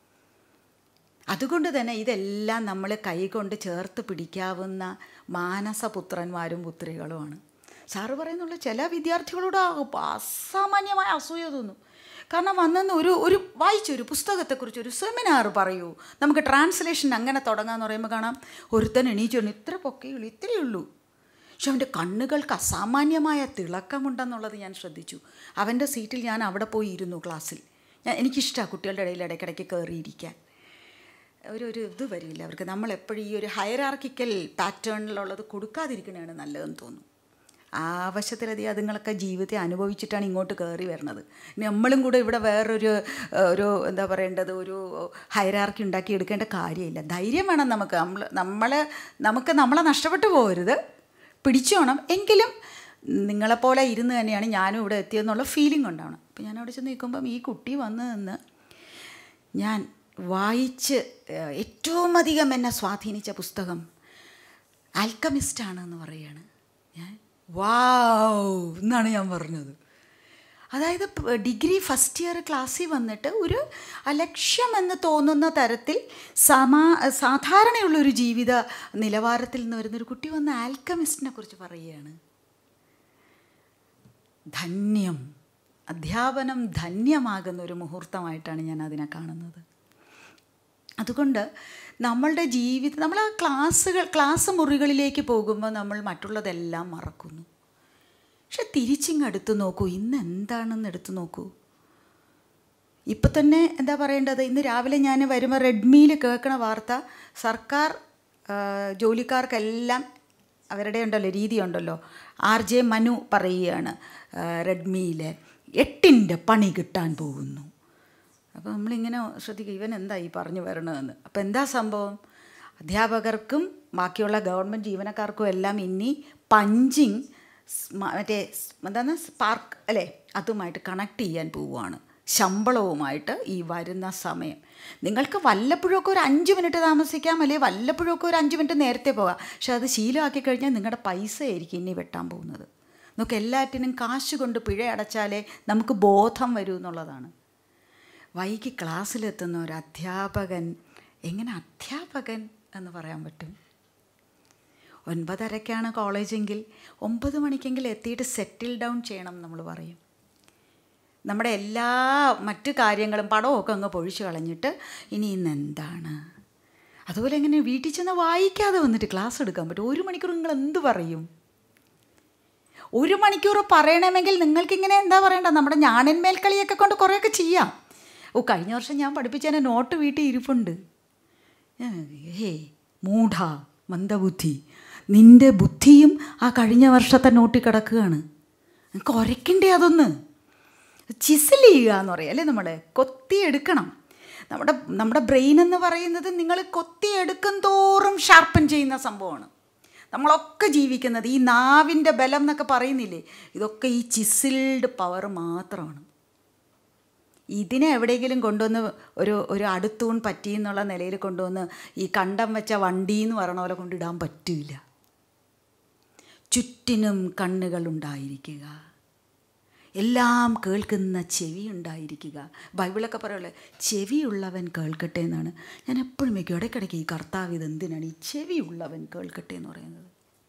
അതുകൊണ്ട് തന്നെ ഇതെല്ലാം നമ്മൾ കൈകൊണ്ട് ചേർത്ത് പിടിക്കാവുന്ന മാനസപുത്രന്മാരും പുത്രികളുമാണ് സാറ് പറയുന്നുള്ള ചില വിദ്യാർത്ഥികളോട് അസാമാന്യമായ അസൂയ തോന്നും കാരണം വന്നെന്ന് ഒരു ഒരു വായിച്ചൊരു പുസ്തകത്തെക്കുറിച്ച് ഒരു സെമിനാർ പറയൂ നമുക്ക് ട്രാൻസ്ലേഷൻ അങ്ങനെ തുടങ്ങാമെന്ന് പറയുമ്പോൾ കാണാം ഒരുത്തൻ എണീച്ചു ഇത്ര പൊക്കയുള്ളൂ ഇത്രയേ ഉള്ളൂ പക്ഷെ അവൻ്റെ കണ്ണുകൾക്ക് അസാമാന്യമായ തിളക്കമുണ്ടെന്നുള്ളത് ഞാൻ ശ്രദ്ധിച്ചു അവൻ്റെ സീറ്റിൽ ഞാൻ അവിടെ പോയി ഇരുന്നു ക്ലാസ്സിൽ ഞാൻ എനിക്കിഷ്ടമാണ് കുട്ടികളുടെ ഇടയിൽ ഇടയ്ക്കിടയ്ക്ക് കയറിയിരിക്കാൻ ഒരു ഒരു ഇത് വരില്ല അവർക്ക് നമ്മളെപ്പോഴും ഈ ഒരു ഹയറാർക്കിക്കൽ പാറ്റേണിലുള്ളത് കൊടുക്കാതിരിക്കണതാണ് നല്ലതെന്ന് തോന്നുന്നു ആവശ്യത്തിലധികം അതുങ്ങളൊക്കെ ജീവിതത്തെ അനുഭവിച്ചിട്ടാണ് ഇങ്ങോട്ട് കയറി വരുന്നത് നമ്മളും കൂടെ ഇവിടെ വേറൊരു ഒരു എന്താ പറയേണ്ടത് ഒരു ഹൈറാർക്കി ഉണ്ടാക്കി എടുക്കേണ്ട കാര്യമില്ല ധൈര്യം വേണം നമുക്ക് നമ്മൾ നമ്മളെ നമുക്ക് നമ്മളെ നഷ്ടപ്പെട്ടു പോകരുത് പിടിച്ചോണം എങ്കിലും നിങ്ങളെപ്പോലെ ഇരുന്ന് തന്നെയാണ് ഞാനും ഇവിടെ എത്തിയെന്നുള്ള ഫീലിംഗ് ഉണ്ടാവണം അപ്പം ഞാൻ അവിടെ ചെന്ന് നിൽക്കുമ്പം ഈ കുട്ടി വന്ന് നിന്ന് ഞാൻ വായിച്ച് ഏറ്റവും അധികം എന്നെ സ്വാധീനിച്ച പുസ്തകം ആൽക്കമിസ്റ്റാണെന്ന് പറയുകയാണ് ഞാൻ വാവ് എന്നാണ് ഞാൻ പറഞ്ഞത് അതായത് ഡിഗ്രി ഫസ്റ്റ് ഇയർ ക്ലാസ്സിൽ വന്നിട്ട് ഒരു അലക്ഷ്യമെന്ന് തോന്നുന്ന തരത്തിൽ സമാ സാധാരണയുള്ളൊരു ജീവിത നിലവാരത്തിൽ നിന്ന് വരുന്നൊരു കുട്ടി വന്ന് ആൽക്കമിസ്റ്റിനെ കുറിച്ച് പറയുകയാണ് ധന്യം അധ്യാപനം ധന്യമാകുന്ന ഒരു മുഹൂർത്തമായിട്ടാണ് ഞാൻ അതിനെ കാണുന്നത് അതുകൊണ്ട് നമ്മളുടെ ജീവിതം നമ്മൾ ആ ക്ലാസ്സുകൾ ക്ലാസ് മുറികളിലേക്ക് പോകുമ്പോൾ നമ്മൾ മറ്റുള്ളതെല്ലാം മറക്കുന്നു പക്ഷെ തിരിച്ചിങ് എടുത്തു നോക്കൂ ഇന്ന് എന്താണെന്ന് എടുത്തു നോക്കൂ ഇപ്പം തന്നെ എന്താ പറയേണ്ടത് ഇന്ന് രാവിലെ ഞാൻ വരുമ്പോൾ റെഡ്മിയിൽ കേൾക്കണ വാർത്ത സർക്കാർ ജോലിക്കാർക്കെല്ലാം അവരുടെ ഉണ്ടല്ലോ രീതി ഉണ്ടല്ലോ ആർ ജെ മനു പറയുകയാണ് റെഡ്മിയിൽ എട്ടിൻ്റെ പണി കിട്ടാൻ പോകുന്നു അപ്പോൾ നമ്മളിങ്ങനെ ശ്രദ്ധിക്കുക ഇവൻ എന്താ ഈ പറഞ്ഞു വരണതെന്ന് അപ്പോൾ എന്താ സംഭവം അധ്യാപകർക്കും ബാക്കിയുള്ള ഗവൺമെൻറ് ജീവനക്കാർക്കും എല്ലാം ഇനി പഞ്ചിങ് മറ്റേ എന്താണ് സ്പാർക്ക് അല്ലേ അതുമായിട്ട് കണക്ട് ചെയ്യാൻ പോവുകയാണ് ശമ്പളവുമായിട്ട് ഈ വരുന്ന സമയം നിങ്ങൾക്ക് വല്ലപ്പോഴൊക്കെ ഒരു അഞ്ച് മിനിറ്റ് താമസിക്കാം അല്ലെങ്കിൽ വല്ലപ്പോഴൊക്കെ ഒരു അഞ്ച് മിനിറ്റ് നേരത്തെ പോകാം പക്ഷെ അത് ശീലമാക്കി കഴിഞ്ഞാൽ നിങ്ങളുടെ പൈസ ആയിരിക്കും ഇനി വെട്ടാൻ പോകുന്നത് നമുക്ക് എല്ലാറ്റിനും കാശ് കൊണ്ട് പിഴ അടച്ചാലേ നമുക്ക് ബോധം വരൂ എന്നുള്ളതാണ് വൈകി ക്ലാസ്സിലെത്തുന്ന ഒരു അധ്യാപകൻ എങ്ങനെ അധ്യാപകൻ എന്ന് പറയാൻ പറ്റും ഒൻപതരയ്ക്കാണ് കോളേജെങ്കിൽ ഒമ്പത് മണിക്കെങ്കിൽ എത്തിയിട്ട് സെറ്റിൽ ഡൗൺ ചെയ്യണം നമ്മൾ പറയും നമ്മുടെ എല്ലാ മറ്റു കാര്യങ്ങളും പടമൊക്കെ അങ്ങ് പൊഴിച്ചു കളഞ്ഞിട്ട് ഇനി ഇന്ന് എന്താണ് അതുപോലെ എങ്ങനെ വീട്ടിൽ ചെന്ന് വായിക്കാതെ വന്നിട്ട് ക്ലാസ് എടുക്കാൻ പറ്റും ഒരു മണിക്കൂർ നിങ്ങൾ എന്ത് പറയും ഒരു മണിക്കൂർ പറയണമെങ്കിൽ നിങ്ങൾക്കിങ്ങനെ എന്താ പറയണ്ട നമ്മുടെ ഞാണിന്മേൽ കളിയൊക്കെ കൊണ്ട് കുറേയൊക്കെ ചെയ്യാം ഓ കഴിഞ്ഞ വർഷം ഞാൻ പഠിപ്പിച്ചതിൻ്റെ നോട്ട് വീട്ടിൽ ഇരിപ്പുണ്ട് ഹേ മൂഢ മന്ദബുദ്ധി നിന്റെ ബുദ്ധിയും ആ കഴിഞ്ഞ വർഷത്തെ നോട്ടിൽ കിടക്കുകയാണ് നിങ്ങൾക്ക് ഉരയ്ക്കണ്ടേ അതൊന്ന് ചിസിൽ ചെയ്യുക എന്ന് പറയും അല്ലേ നമ്മൾ കൊത്തിയെടുക്കണം നമ്മുടെ നമ്മുടെ ബ്രെയിൻ എന്ന് പറയുന്നത് നിങ്ങൾ കൊത്തിയെടുക്കും തോറും ഷാർപ്പൻ ചെയ്യുന്ന സംഭവമാണ് നമ്മളൊക്കെ ജീവിക്കുന്നത് ഈ നാവിൻ്റെ ബലം എന്നൊക്കെ പറയുന്നില്ലേ ഇതൊക്കെ ഈ ചിസിൽഡ് പവർ മാത്രമാണ് ഇതിനെ എവിടെയെങ്കിലും കൊണ്ടുവന്ന് ഒരു ഒരു അടുത്തൂൺ പറ്റി എന്നുള്ള നിലയിൽ കൊണ്ടുവന്ന് ഈ കണ്ടം വെച്ച വണ്ടി എന്ന് പറയണ പോലെ കൊണ്ടിടാൻ പറ്റില്ല ചുറ്റിനും കണ്ണുകൾ ഉണ്ടായിരിക്കുക എല്ലാം കേൾക്കുന്ന ചെവി ഉണ്ടായിരിക്കുക ബൈബിളൊക്കെ പറയുള്ളത് ചെവിയുള്ളവൻ കേൾക്കട്ടെ എന്നാണ് ഞാൻ എപ്പോഴും വയ്ക്കും ഇടയ്ക്കിടയ്ക്ക് ഈ കർത്താവ് ഇത് എന്തിനാണ് ഈ ചെവിയുള്ളവൻ കേൾക്കട്ടെ എന്ന് പറയുന്നത്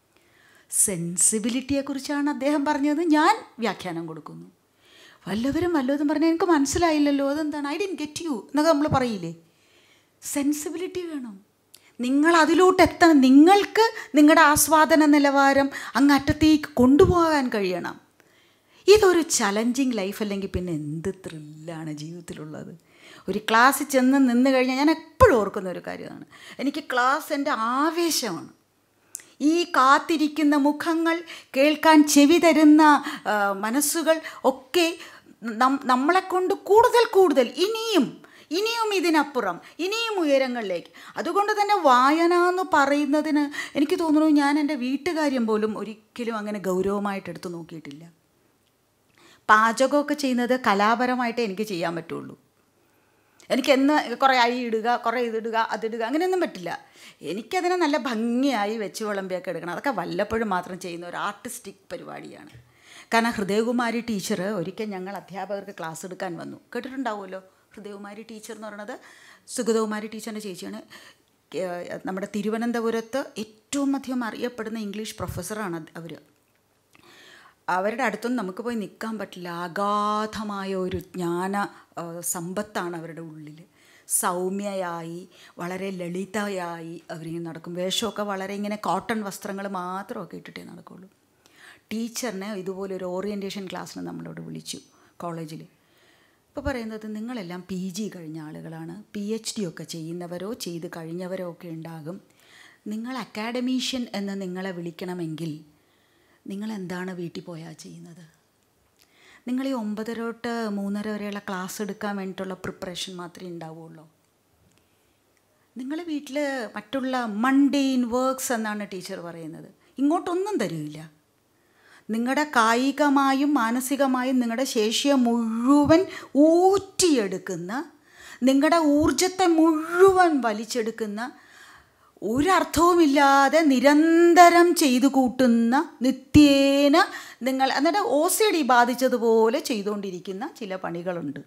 സെൻസിബിലിറ്റിയെക്കുറിച്ചാണ് അദ്ദേഹം പറഞ്ഞത് ഞാൻ വ്യാഖ്യാനം കൊടുക്കുന്നു വല്ലവരും വല്ലതും പറഞ്ഞാൽ എനിക്ക് മനസ്സിലായില്ലല്ലോ അതെന്താണ് ഐ ഡിൻ ഗെറ്റ് യു എന്നൊക്കെ നമ്മൾ പറയില്ലേ സെൻസിബിലിറ്റി വേണം നിങ്ങൾ അതിലോട്ട് എത്തണം നിങ്ങൾക്ക് നിങ്ങളുടെ ആസ്വാദന നിലവാരം അങ്ങറ്റത്തേക്ക് കൊണ്ടുപോകാൻ കഴിയണം ഇതൊരു ചലഞ്ചിങ് ലൈഫ് അല്ലെങ്കിൽ പിന്നെ എന്ത് ത്രില്ലാണ് ജീവിതത്തിലുള്ളത് ഒരു ക്ലാസ്സിൽ ചെന്ന് നിന്ന് കഴിഞ്ഞാൽ ഞാൻ എപ്പോഴും ഓർക്കുന്ന ഒരു കാര്യമാണ് എനിക്ക് ക്ലാസ് എൻ്റെ ആവേശമാണ് ഈ കാത്തിരിക്കുന്ന മുഖങ്ങൾ കേൾക്കാൻ ചെവി തരുന്ന ആ, മനസ്സുകൾ ഒക്കെ നം- നമ്മളെക്കൊണ്ട് കൂടുതൽ കൂടുതൽ ഇനിയും ഇനിയും ഇതിനപ്പുറം ഇനിയും ഉയരങ്ങളിലേക്ക് അതുകൊണ്ട് തന്നെ വായന എന്ന് പറയുന്നതിന് എനിക്ക് തോന്നുന്നു ഞാൻ എൻ്റെ വീട്ടുകാര്യം പോലും ഒരിക്കലും അങ്ങനെ ഗൗരവമായിട്ട് എടുത്തു നോക്കിയിട്ടില്ല പാചകമൊക്കെ ചെയ്യുന്നത് കലാപരമായിട്ടേ എനിക്ക് ചെയ്യാൻ പറ്റുള്ളൂ എനിക്ക് എന്ന് കുറേ അരി ഇടുക കുറേ ഇതിടുക അതിടുക അങ്ങനെയൊന്നും പറ്റില്ല എനിക്കതിനെ നല്ല ഭംഗിയായി വെച്ച് വിളമ്പിയൊക്കെ എടുക്കണം അതൊക്കെ വല്ലപ്പോഴും മാത്രം ചെയ്യുന്ന ഒരു ആർട്ടിസ്റ്റിക് പരിപാടിയാണ് കാരണം ഹൃദയകുമാരി ടീച്ചർ ഒരിക്കൽ ഞങ്ങൾ അധ്യാപകർക്ക് ക്ലാസ് എടുക്കാൻ വന്നു കേട്ടിട്ടുണ്ടാവുമല്ലോ ഹൃദയകുമാരി ടീച്ചർ എന്ന് പറയുന്നത് സുഗതകുമാരി ടീച്ചറിൻ്റെ ചേച്ചിയാണ് ഏഹ് നമ്മുടെ തിരുവനന്തപുരത്ത് ഏറ്റവും അധികം അറിയപ്പെടുന്ന ഇംഗ്ലീഷ് പ്രൊഫസറാണ് അവർ അവരുടെ അടുത്തൊന്നും നമുക്ക് പോയി നിൽക്കാൻ പറ്റില്ല അഗാധമായ ഒരു ജ്ഞാന ആ, സമ്പത്താണ് അവരുടെ ഉള്ളിൽ സൗമ്യയായി വളരെ ലളിതയായി അവരിങ്ങനെ നടക്കും വേഷമൊക്കെ വളരെ ഇങ്ങനെ കോട്ടൺ വസ്ത്രങ്ങൾ മാത്രമൊക്കെ ഇട്ടിട്ടേ നടക്കുള്ളൂ ടീച്ചറിനെ ഇതുപോലെ ഒരു ഓറിയൻറ്റേഷൻ ക്ലാസ്സിന് നമ്മളോട് വിളിച്ചു കോളേജിൽ ഇപ്പോൾ പറയുന്നത് നിങ്ങളെല്ലാം പി ജി കഴിഞ്ഞ ആളുകളാണ് പി എച്ച് ഡി ഒക്കെ ചെയ്യുന്നവരോ ചെയ്ത് കഴിഞ്ഞവരോ ഒക്കെ ഉണ്ടാകും നിങ്ങൾ അക്കാഡമീഷ്യൻ എന്ന് നിങ്ങളെ വിളിക്കണമെങ്കിൽ നിങ്ങൾ എന്താണ് വീട്ടിൽ പോയാൽ ചെയ്യുന്നത് നിങ്ങൾ ഈ ഒമ്പതര തൊട്ട് മൂന്നര വരെയുള്ള ക്ലാസ് എടുക്കാൻ വേണ്ടിയിട്ടുള്ള പ്രിപ്പറേഷൻ മാത്രമേ ഉണ്ടാവുള്ളൂ നിങ്ങൾ വീട്ടിൽ മറ്റുള്ള മണ്ടെയിൻ വർക്ക്സ് എന്നാണ് ടീച്ചർ പറയുന്നത് ഇങ്ങോട്ടൊന്നും തരില്ല നിങ്ങളുടെ കായികമായും മാനസികമായും നിങ്ങളുടെ ശേഷിയെ മുഴുവൻ ഊറ്റിയെടുക്കുന്ന നിങ്ങളുടെ ഊർജത്തെ മുഴുവൻ വലിച്ചെടുക്കുന്ന ഒരർത്ഥവുമില്ലാതെ നിരന്തരം ചെയ്തു കൂട്ടുന്ന നിത്യേന നിങ്ങൾ എന്നിട്ട് ഒ സി ഡി ബാധിച്ചതുപോലെ ചെയ്തുകൊണ്ടിരിക്കുന്ന ചില പണികളുണ്ട്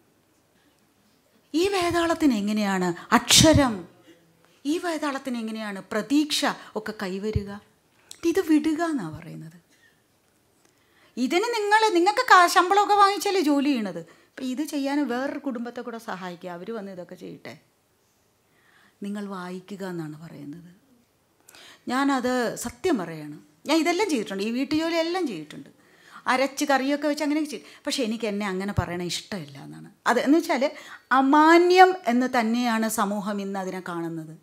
ഈ വേതാളത്തിന് എങ്ങനെയാണ് അക്ഷരം ഈ വേതാളത്തിന് എങ്ങനെയാണ് പ്രതീക്ഷ ഒക്കെ കൈവരിക ഇത് വിടുക എന്നാണ് പറയുന്നത് ഇതിന് നിങ്ങൾ നിങ്ങൾക്ക് കാ- ശമ്പളമൊക്കെ വാങ്ങിച്ചല്ലേ ജോലി ചെയ്യണത് അപ്പം ഇത് ചെയ്യാൻ വേറൊരു കുടുംബത്തെ കൂടെ സഹായിക്കുക അവർ വന്ന് ഇതൊക്കെ ചെയ്യട്ടെ നിങ്ങൾ വായിക്കുക എന്നാണ് പറയുന്നത് ഞാനത് സത്യം പറയാണ് ഞാൻ ഇതെല്ലാം ചെയ്തിട്ടുണ്ട് ഈ വീട്ടുജോലി എല്ലാം ചെയ്തിട്ടുണ്ട് അരച്ച് കറിയൊക്കെ വെച്ച് അങ്ങനെ ചെയ്യും പക്ഷേ എനിക്ക് എന്നെ അങ്ങനെ പറയണ ഇഷ്ടമില്ല എന്നാണ് അത് എന്ന് വെച്ചാൽ അമാന്യം എന്ന് തന്നെയാണ് സമൂഹം ഇന്ന് അതിനെ കാണുന്നത്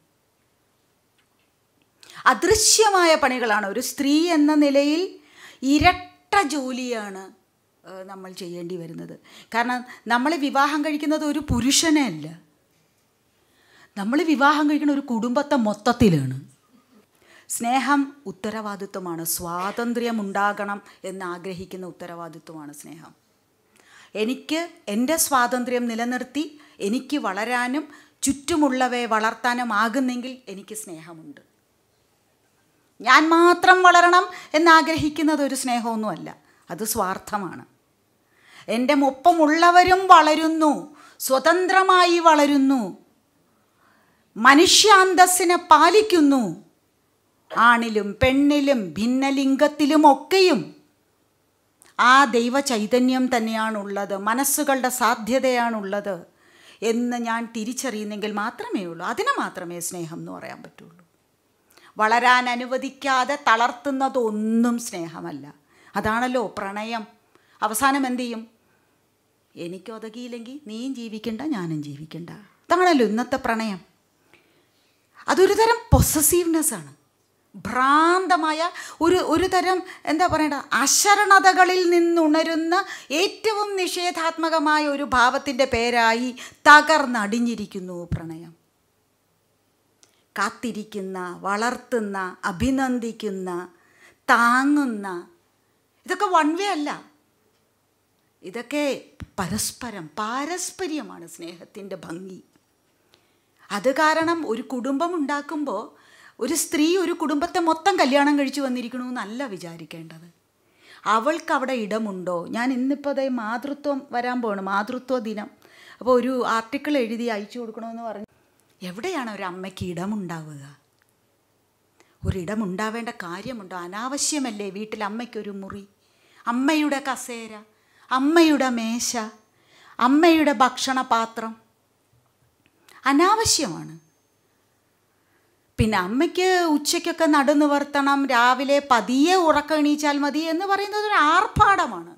അദൃശ്യമായ പണികളാണ് ഒരു സ്ത്രീ എന്ന നിലയിൽ ഇരട്ട ജോലിയാണ് ഏഹ്, നമ്മൾ ചെയ്യേണ്ടി വരുന്നത് കാരണം നമ്മൾ വിവാഹം കഴിക്കുന്നത് ഒരു പുരുഷനെ അല്ല നമ്മൾ വിവാഹം കഴിക്കുന്ന ഒരു കുടുംബത്തെ മൊത്തത്തിലാണ് സ്നേഹം ഉത്തരവാദിത്വമാണ് സ്വാതന്ത്ര്യം ഉണ്ടാകണം എന്ന് ആഗ്രഹിക്കുന്ന ഉത്തരവാദിത്വമാണ് സ്നേഹം എനിക്ക് എൻ്റെ സ്വാതന്ത്ര്യം നിലനിർത്തി എനിക്ക് വളരാനും ചുറ്റുമുള്ളവയെ വളർത്താനും ആകുന്നെങ്കിൽ എനിക്ക് സ്നേഹമുണ്ട് ഞാൻ മാത്രം വളരണം എന്നാഗ്രഹിക്കുന്നത് ഒരു സ്നേഹമൊന്നുമല്ല അത് സ്വാർത്ഥമാണ് എൻ്റെ ഒപ്പമുള്ളവരും വളരുന്നു സ്വതന്ത്രമായി വളരുന്നു മനുഷ്യാന്തസ്സിനെ പാലിക്കുന്നു ആണിലും പെണ്ണിലും ഭിന്നലിംഗത്തിലും ഒക്കെയും ആ ദൈവ ചൈതന്യം തന്നെയാണുള്ളത് മനസ്സുകളുടെ സാധ്യതയാണുള്ളത് എന്ന് ഞാൻ തിരിച്ചറിയുന്നെങ്കിൽ മാത്രമേ ഉള്ളൂ അതിന് മാത്രമേ സ്നേഹം എന്ന് പറയാൻ പറ്റുള്ളൂ വളരാൻ അനുവദിക്കാതെ തളർത്തുന്നതൊന്നും സ്നേഹമല്ല അതാണല്ലോ പ്രണയം അവസാനം എന്തു ചെയ്യും എനിക്ക് ഒതകിയില്ലെങ്കിൽ നീയും ജീവിക്കണ്ട ഞാനും ജീവിക്കണ്ട അതാണല്ലോ ഇന്നത്തെ പ്രണയം അതൊരു തരം പൊസസീവ്നെസ് ആണ് ഭ്രാന്തമായ ഒരു ഒരു തരം എന്താ പറയണ്ട അശരണതകളിൽ നിന്നുണരുന്ന ഏറ്റവും നിഷേധാത്മകമായ ഒരു ഭാവത്തിൻ്റെ പേരായി തകർന്നടിഞ്ഞിരിക്കുന്നു പ്രണയം കാത്തിരിക്കുന്ന വളർത്തുന്ന അഭിനന്ദിക്കുന്ന താങ്ങുന്ന ഇതൊക്കെ വൺ വേ അല്ല ഇതൊക്കെ പരസ്പരം പാരസ്പര്യമാണ് സ്നേഹത്തിൻ്റെ ഭംഗി അത് കാരണം ഒരു കുടുംബം ഉണ്ടാക്കുമ്പോൾ ഒരു സ്ത്രീ ഒരു കുടുംബത്തെ മൊത്തം കല്യാണം കഴിച്ചു വന്നിരിക്കണമെന്നല്ല വിചാരിക്കേണ്ടത് അവൾക്ക് അവിടെ ഇടമുണ്ടോ ഞാൻ ഇന്നിപ്പോൾ അതേ മാതൃത്വം വരാൻ പോകണം മാതൃത്വ ദിനം അപ്പോൾ ഒരു ആർട്ടിക്കിൾ എഴുതി അയച്ചു കൊടുക്കണമെന്ന് പറഞ്ഞു എവിടെയാണ് ഒരു അമ്മയ്ക്ക് ഇടമുണ്ടാവുക ഒരിടമുണ്ടാവേണ്ട കാര്യമുണ്ടോ അനാവശ്യമല്ലേ വീട്ടിൽ അമ്മയ്ക്കൊരു മുറി അമ്മയുടെ കസേര അമ്മയുടെ മേശ അമ്മയുടെ ഭക്ഷണപാത്രം അനാവശ്യമാണ് പിന്നെ അമ്മയ്ക്ക് ഉച്ചയ്ക്കൊക്കെ നടുനിവർത്തണം രാവിലെ പതിയെ ഉറക്കണീച്ചാൽ മതി എന്ന് പറയുന്നത് ഒരു ആർഭാടമാണ്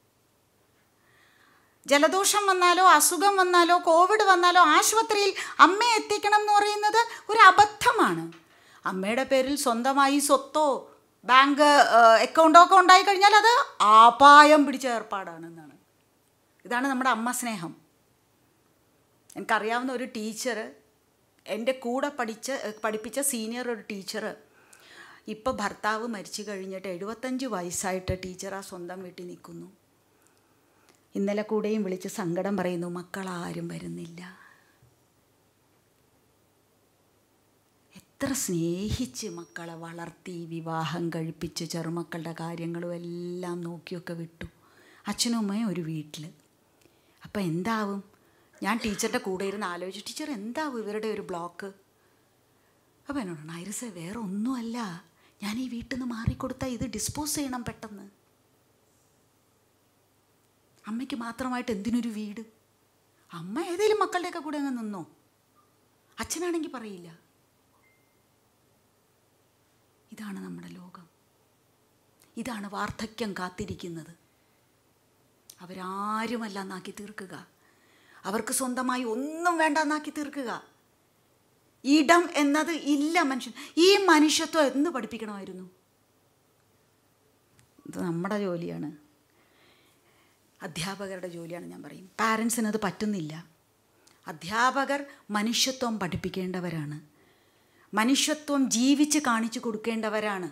ജലദോഷം വന്നാലോ അസുഖം വന്നാലോ കോവിഡ് വന്നാലോ ആശുപത്രിയിൽ അമ്മയെ എത്തിക്കണം എന്ന് പറയുന്നത് ഒരു അബദ്ധമാണ് അമ്മയുടെ പേരിൽ സ്വന്തമായി സ്വത്തോ ബാങ്ക് അക്കൗണ്ടോ ഒക്കെ ഉണ്ടായി കഴിഞ്ഞാൽ അത് ആപായം പിടിച്ച ഏർപ്പാടാണെന്നാണ് ഇതാണ് നമ്മുടെ അമ്മ സ്നേഹം എനിക്കറിയാവുന്ന ഒരു ടീച്ചർ എൻ്റെ കൂടെ പഠിച്ച പഠിപ്പിച്ച സീനിയർ ഒരു ടീച്ചർ ഇപ്പോൾ ഭർത്താവ് മരിച്ചു കഴിഞ്ഞിട്ട് എഴുപത്തഞ്ച് വയസ്സായിട്ട് ടീച്ചർ ആ സ്വന്തം വീട്ടിൽ നിൽക്കുന്നു ഇന്നലെ കൂടെയും വിളിച്ച് സങ്കടം പറയുന്നു മക്കളാരും വരുന്നില്ല എത്ര സ്നേഹിച്ച് മക്കളെ വളർത്തി വിവാഹം കഴിപ്പിച്ച് ചെറുമക്കളുടെ കാര്യങ്ങളും എല്ലാം നോക്കിയൊക്കെ വിട്ടു അച്ഛനും അമ്മയും ഒരു വീട്ടിൽ അപ്പം എന്താവും ഞാൻ ടീച്ചറുടെ കൂടെ ഇരുന്ന് ആലോചിച്ചു ടീച്ചർ എന്താവും ഇവരുടെ ഒരു ബ്ലോക്ക് അപ്പോൾ എന്നോട് നൈറസെ വേറെ ഒന്നുമല്ല ഞാൻ ഈ വീട്ടിൽ നിന്ന് മാറിക്കൊടുത്താൽ ഇത് ഡിസ്പോസ് ചെയ്യണം പെട്ടെന്ന് അമ്മയ്ക്ക് മാത്രമായിട്ട് എന്തിനൊരു വീട് അമ്മ ഏതെങ്കിലും മക്കളുടെയൊക്കെ കൂടെ അങ്ങ് നിന്നോ അച്ഛനാണെങ്കിൽ പറയില്ല ഇതാണ് നമ്മുടെ ലോകം ഇതാണ് വാർദ്ധക്യം കാത്തിരിക്കുന്നത് അവരാരുമല്ല എന്നാക്കി തീർക്കുക അവർക്ക് സ്വന്തമായി ഒന്നും വേണ്ട എന്നാക്കി തീർക്കുക ഇടം എന്നത് ഇല്ല മനുഷ്യൻ ഈ മനുഷ്യത്വം എന്ന് പഠിപ്പിക്കണമായിരുന്നു ഇത് നമ്മുടെ ജോലിയാണ് അധ്യാപകരുടെ ജോലിയാണ് ഞാൻ പറയും പാരൻസിന് അത് പറ്റുന്നില്ല അധ്യാപകർ മനുഷ്യത്വം പഠിപ്പിക്കേണ്ടവരാണ് മനുഷ്യത്വം ജീവിച്ച് കാണിച്ചു കൊടുക്കേണ്ടവരാണ്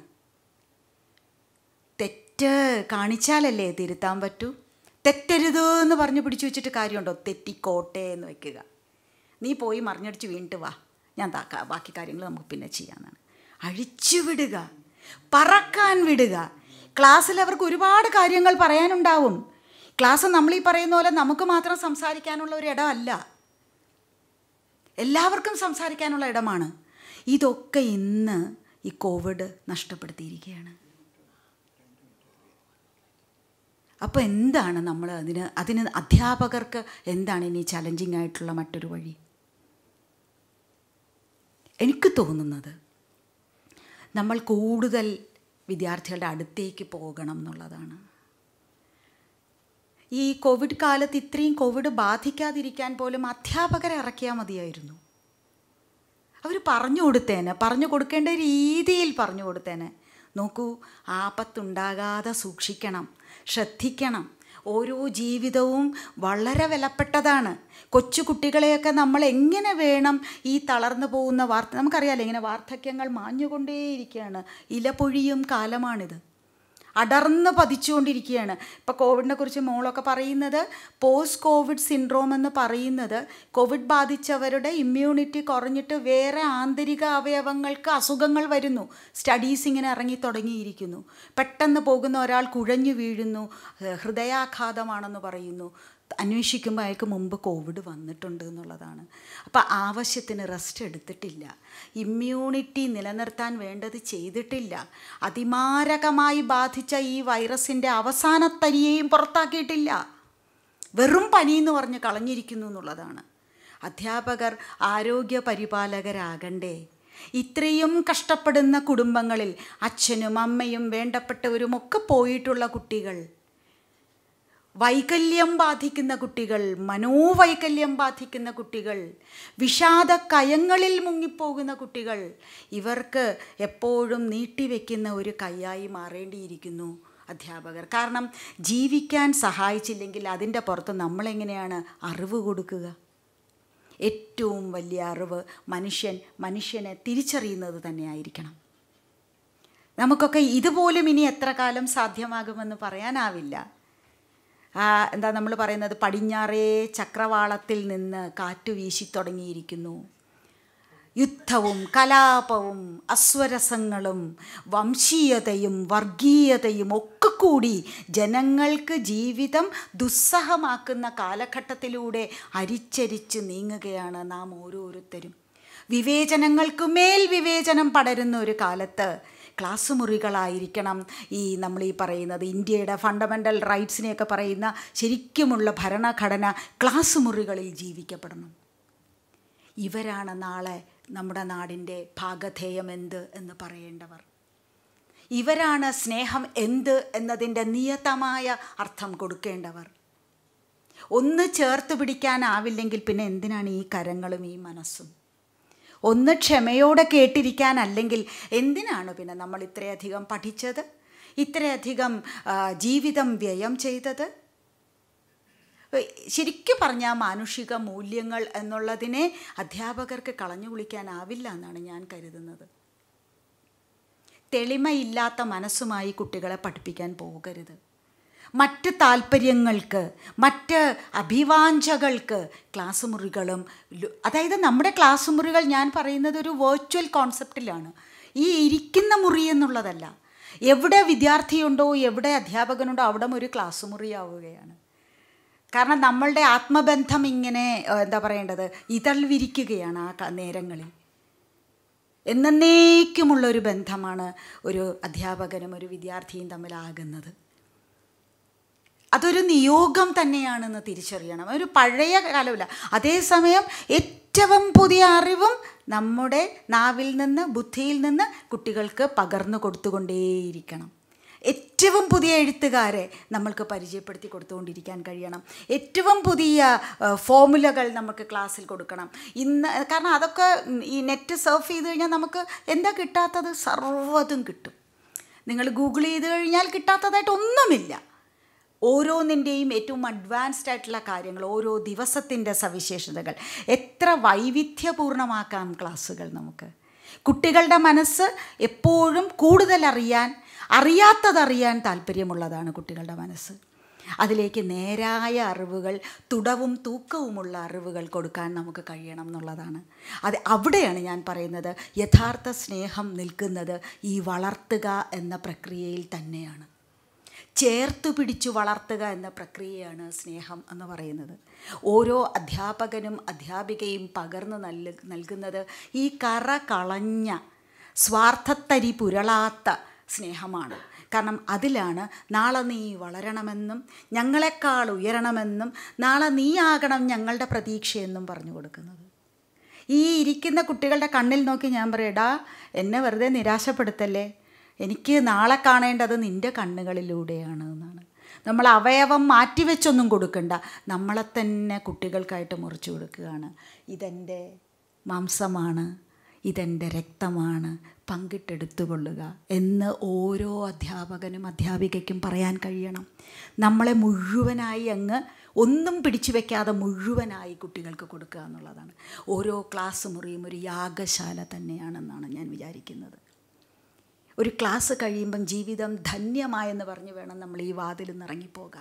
തെറ്റ് കാണിച്ചാലല്ലേ തിരുത്താൻ പറ്റൂ തെറ്റരുത് എന്ന് പറഞ്ഞ് പിടിച്ചു വെച്ചിട്ട് കാര്യമുണ്ടോ തെറ്റിക്കോട്ടെ എന്ന് വെക്കുക നീ പോയി മറിഞ്ഞടിച്ച് വീണിട്ട് വാ ഞാൻ താക്ക ബാക്കി കാര്യങ്ങൾ നമുക്ക് പിന്നെ ചെയ്യാമെന്നാണ് അഴിച്ചു വിടുക പറക്കാൻ വിടുക ക്ലാസ്സിൽ അവർക്ക് ഒരുപാട് കാര്യങ്ങൾ പറയാനുണ്ടാവും ക്ലാസ് നമ്മൾ ഈ പറയുന്ന പോലെ നമുക്ക് മാത്രം സംസാരിക്കാനുള്ള ഒരു ഇടമല്ല എല്ലാവർക്കും സംസാരിക്കാനുള്ള ഇടമാണ് ഇതൊക്കെ ഇന്ന് ഈ കോവിഡ് നഷ്ടപ്പെടുത്തിയിരിക്കുകയാണ് അപ്പോൾ എന്താണ് നമ്മൾ അതിന് അതിന് അധ്യാപകർക്ക് എന്താണ് ഇനി ചലഞ്ചിങ് ആയിട്ടുള്ള മറ്റൊരു വഴി എനിക്ക് തോന്നുന്നത് നമ്മൾ കൂടുതൽ വിദ്യാർത്ഥികളുടെ അടുത്തേക്ക് പോകണം എന്നുള്ളതാണ് ഈ കോവിഡ് കാലത്ത് ഇത്രയും കോവിഡ് ബാധിക്കാതിരിക്കാൻ പോലും അധ്യാപകരെ ഇറക്കിയാൽ മതിയായിരുന്നു അവർ പറഞ്ഞു കൊടുത്തേനെ പറഞ്ഞു കൊടുക്കേണ്ട രീതിയിൽ പറഞ്ഞു കൊടുത്തേനെ നോക്കൂ ആപത്തുണ്ടാകാതെ സൂക്ഷിക്കണം ശ്രദ്ധിക്കണം ഓരോ ജീവിതവും വളരെ വിലപ്പെട്ടതാണ് കൊച്ചു കുട്ടികളെയൊക്കെ നമ്മൾ എങ്ങനെ വേണം ഈ തളർന്നു പോകുന്ന വാർത്ത നമുക്കറിയാലോ ഇങ്ങനെ വാർദ്ധക്യങ്ങൾ മാഞ്ഞുകൊണ്ടേയിരിക്കുകയാണ് ഇലപൊഴിയും കാലമാണിത് അടർന്ന് പതിച്ചുകൊണ്ടിരിക്കുകയാണ് ഇപ്പോൾ കോവിഡിനെ കുറിച്ച് മോളൊക്കെ പറയുന്നത് പോസ്റ്റ് കോവിഡ് സിൻഡ്രോം എന്ന് പറയുന്നത് കോവിഡ് ബാധിച്ചവരുടെ ഇമ്മ്യൂണിറ്റി കുറഞ്ഞിട്ട് വേറെ ആന്തരിക അവയവങ്ങൾക്ക് അസുഖങ്ങൾ വരുന്നു സ്റ്റഡീസ് ഇങ്ങനെ ഇറങ്ങി തുടങ്ങിയിരിക്കുന്നു പെട്ടെന്ന് പോകുന്ന ഒരാൾ കുഴഞ്ഞു വീഴുന്നു ഹൃദയാഘാതമാണെന്ന് പറയുന്നു അന്വേഷിക്കുമ്പോൾ അയാൾക്ക് മുമ്പ് കോവിഡ് വന്നിട്ടുണ്ട് എന്നുള്ളതാണ് അപ്പോൾ ആവശ്യത്തിന് റെസ്റ്റ് എടുത്തിട്ടില്ല ഇമ്മ്യൂണിറ്റി നിലനിർത്താൻ വേണ്ടത് ചെയ്തിട്ടില്ല അതിമാരകമായി ബാധിച്ച ഈ വൈറസിൻ്റെ അവസാനത്തരിയെയും പുറത്താക്കിയിട്ടില്ല വെറും പനി എന്ന് പറഞ്ഞ് കളഞ്ഞിരിക്കുന്നു എന്നുള്ളതാണ് അധ്യാപകർ ആരോഗ്യ പരിപാലകരാകണ്ടേ ഇത്രയും കഷ്ടപ്പെടുന്ന കുടുംബങ്ങളിൽ അച്ഛനും അമ്മയും വേണ്ടപ്പെട്ടവരും ഒക്കെ പോയിട്ടുള്ള കുട്ടികൾ വൈകല്യം ബാധിക്കുന്ന കുട്ടികൾ മനോവൈകല്യം ബാധിക്കുന്ന കുട്ടികൾ വിഷാദ കയങ്ങളിൽ മുങ്ങിപ്പോകുന്ന കുട്ടികൾ ഇവർക്ക് എപ്പോഴും നീട്ടിവെക്കുന്ന ഒരു കൈയായി മാറേണ്ടിയിരിക്കുന്നു അധ്യാപകർ കാരണം ജീവിക്കാൻ സഹായിച്ചില്ലെങ്കിൽ അതിൻ്റെ പുറത്ത് നമ്മളെങ്ങനെയാണ് അറിവ് കൊടുക്കുക ഏറ്റവും വലിയ അറിവ് മനുഷ്യൻ മനുഷ്യനെ തിരിച്ചറിയുന്നത് തന്നെയായിരിക്കണം നമുക്കൊക്കെ ഇതുപോലും ഇനി എത്ര കാലം സാധ്യമാകുമെന്ന് പറയാനാവില്ല ആ, എന്താ നമ്മൾ പറയുന്നത് പടിഞ്ഞാറേ ചക്രവാളത്തിൽ നിന്ന് കാറ്റ് വീശി തുടങ്ങിയിരിക്കുന്നു യുദ്ധവും കലാപവും അസ്വരസങ്ങളും വംശീയതയും വർഗീയതയും ഒക്കെ കൂടി ജനങ്ങൾക്ക് ജീവിതം ദുസ്സഹമാക്കുന്ന കാലഘട്ടത്തിലൂടെ അരിച്ചരിച്ച് നീങ്ങുകയാണ് നാം ഓരോരുത്തരും വിവേചനങ്ങൾക്ക് മേൽ വിവേചനം പടരുന്ന ഒരു കാലത്ത് ക്ലാസ് മുറികളായിരിക്കണം ഈ നമ്മൾ ഈ പറയുന്നത് ഇന്ത്യയുടെ ഫണ്ടമെൻ്റൽ റൈറ്റ്സിനെയൊക്കെ പറയുന്ന ശരിക്കുമുള്ള ഭരണഘടന ക്ലാസ് മുറികളിൽ ജീവിക്കപ്പെടണം ഇവരാണ് നാളെ നമ്മുടെ നാടിൻ്റെ ഭാഗധേയം എന്ത് എന്ന് പറയേണ്ടവർ ഇവരാണ് സ്നേഹം എന്ത് എന്നതിൻ്റെ നിയതമായ അർത്ഥം കൊടുക്കേണ്ടവർ ഒന്ന് ചേർത്ത് പിടിക്കാനാവില്ലെങ്കിൽ പിന്നെ എന്തിനാണ് ഈ കരങ്ങളും ഈ മനസ്സും ഒന്ന് ക്ഷമയോടെ കേട്ടിരിക്കാനല്ലെങ്കിൽ എന്തിനാണ് പിന്നെ നമ്മൾ ഇത്രയധികം പഠിച്ചത് ഇത്രയധികം ആ, ജീവിതം വ്യയം ചെയ്തത് ശരിക്കും പറഞ്ഞാൽ മാനുഷിക മൂല്യങ്ങൾ എന്നുള്ളതിനെ അധ്യാപകർക്ക് കളഞ്ഞു കുളിക്കാനാവില്ല എന്നാണ് ഞാൻ കരുതുന്നത് തെളിമയില്ലാത്ത മനസ്സുമായി കുട്ടികളെ പഠിപ്പിക്കാൻ പോകരുത് മറ്റ് താല്പര്യങ്ങൾക്ക് മറ്റ് അഭിവാഞ്ചകൾക്ക് ക്ലാസ് മുറികളും ലു- അതായത് നമ്മുടെ ക്ലാസ് മുറികൾ ഞാൻ പറയുന്നത് ഒരു വേർച്വൽ കോൺസെപ്റ്റിലാണ് ഈ ഇരിക്കുന്ന മുറി എന്നുള്ളതല്ല എവിടെ വിദ്യാർത്ഥിയുണ്ടോ എവിടെ അധ്യാപകനുണ്ടോ അവിടെ ഒരു ക്ലാസ് മുറിയാവുകയാണ് കാരണം നമ്മളുടെ ആത്മബന്ധം ഇങ്ങനെ ഏഹ്, എന്താ പറയേണ്ടത് ഇതൾ വിരിക്കുകയാണ് ആ ക- നേരങ്ങളിൽ എന്നേക്കുമുള്ള ഒരു ബന്ധമാണ് ഒരു അധ്യാപകനും ഒരു വിദ്യാർത്ഥിയും തമ്മിലാകുന്നത് അതൊരു നിയോഗം തന്നെയാണെന്ന് തിരിച്ചറിയണം ഒരു പഴയ കാലമില്ല അതേസമയം ഏറ്റവും പുതിയ അറിവും നമ്മുടെ നാവിൽ നിന്ന് ബുദ്ധിയിൽ നിന്ന് കുട്ടികൾക്ക് പകർന്നു കൊടുത്തുകൊണ്ടേയിരിക്കണം ഏറ്റവും പുതിയ എഴുത്തുകാരെ നമ്മൾക്ക് പരിചയപ്പെടുത്തി കൊടുത്തുകൊണ്ടിരിക്കാൻ കഴിയണം ഏറ്റവും പുതിയ ആ, ഫോമുലകൾ നമുക്ക് ക്ലാസ്സിൽ കൊടുക്കണം ഇന്ന് കാരണം അതൊക്കെ ഉം, ഈ നെറ്റ് സർഫ് ചെയ്ത് കഴിഞ്ഞാൽ നമുക്ക് എന്താ കിട്ടാത്തത് സർവ്വതും കിട്ടും നിങ്ങൾ ഗൂഗിൾ ചെയ്ത് കഴിഞ്ഞാൽ കിട്ടാത്തതായിട്ട് ഒന്നുമില്ല ഓരോന്നിൻ്റെയും ഏറ്റവും അഡ്വാൻസ്ഡ് ആയിട്ടുള്ള കാര്യങ്ങൾ ഓരോ ദിവസത്തിൻ്റെ സവിശേഷതകൾ എത്ര വൈവിധ്യപൂർണ്ണമാക്കാം ക്ലാസ്സുകൾ നമുക്ക് കുട്ടികളുടെ മനസ്സ് എപ്പോഴും കൂടുതൽ അറിയാൻ അറിയാത്തതറിയാൻ താല്പര്യമുള്ളതാണ് കുട്ടികളുടെ മനസ്സ് അതിലേക്ക് നേരായ അറിവുകൾ തുടവും തൂക്കവുമുള്ള അറിവുകൾ കൊടുക്കാൻ നമുക്ക് കഴിയണം എന്നുള്ളതാണ് അത് അവിടെയാണ് ഞാൻ പറയുന്നത് യഥാർത്ഥ സ്നേഹം നിൽക്കുന്നത് ഈ വളർത്തുക എന്ന പ്രക്രിയയിൽ തന്നെയാണ് ചേർത്തു പിടിച്ചു വളർത്തുക എന്ന പ്രക്രിയയാണ് സ്നേഹം എന്ന് പറയുന്നത് ഓരോ അധ്യാപകനും അധ്യാപികയും പകർന്നു നൽ നൽകുന്നത് ഈ കറ കളഞ്ഞ സ്വാർത്ഥത്തരി പുരളാത്ത സ്നേഹമാണ് കാരണം അതിലാണ് നാളെ നീ വളരണമെന്നും ഞങ്ങളെക്കാൾ ഉയരണമെന്നും നാളെ നീ ആകണം ഞങ്ങളുടെ പ്രതീക്ഷയെന്നും പറഞ്ഞു കൊടുക്കുന്നത് ഈ ഇരിക്കുന്ന കുട്ടികളുടെ കണ്ണിൽ നോക്കി ഞാൻ പറയടാ എന്നെ വെറുതെ നിരാശപ്പെടുത്തല്ലേ എനിക്ക് നാളെ കാണേണ്ടത് നിൻ്റെ കണ്ണുകളിലൂടെയാണ് എന്നാണ് നമ്മൾ അവയവം മാറ്റിവെച്ചൊന്നും കൊടുക്കണ്ട നമ്മളെ തന്നെ കുട്ടികൾക്കായിട്ട് മുറിച്ചു കൊടുക്കുകയാണ് ഇതെൻ്റെ മാംസമാണ് ഇതെൻ്റെ രക്തമാണ് പങ്കിട്ടെടുത്തുകൊള്ളുക എന്ന് ഓരോ അധ്യാപകനും അധ്യാപികയ്ക്കും പറയാൻ കഴിയണം നമ്മളെ മുഴുവനായി അങ്ങ് ഒന്നും പിടിച്ചു വെക്കാതെ മുഴുവനായി കുട്ടികൾക്ക് കൊടുക്കുക എന്നുള്ളതാണ് ഓരോ ക്ലാസ് മുറിയും ഒരു യാഗശാല തന്നെയാണെന്നാണ് ഞാൻ വിചാരിക്കുന്നത് ഒരു ക്ലാസ് കഴിയുമ്പം ജീവിതം ധന്യമായെന്ന് പറഞ്ഞു വേണം നമ്മൾ ഈ വാതിൽ നിന്ന് ഇറങ്ങിപ്പോകാൻ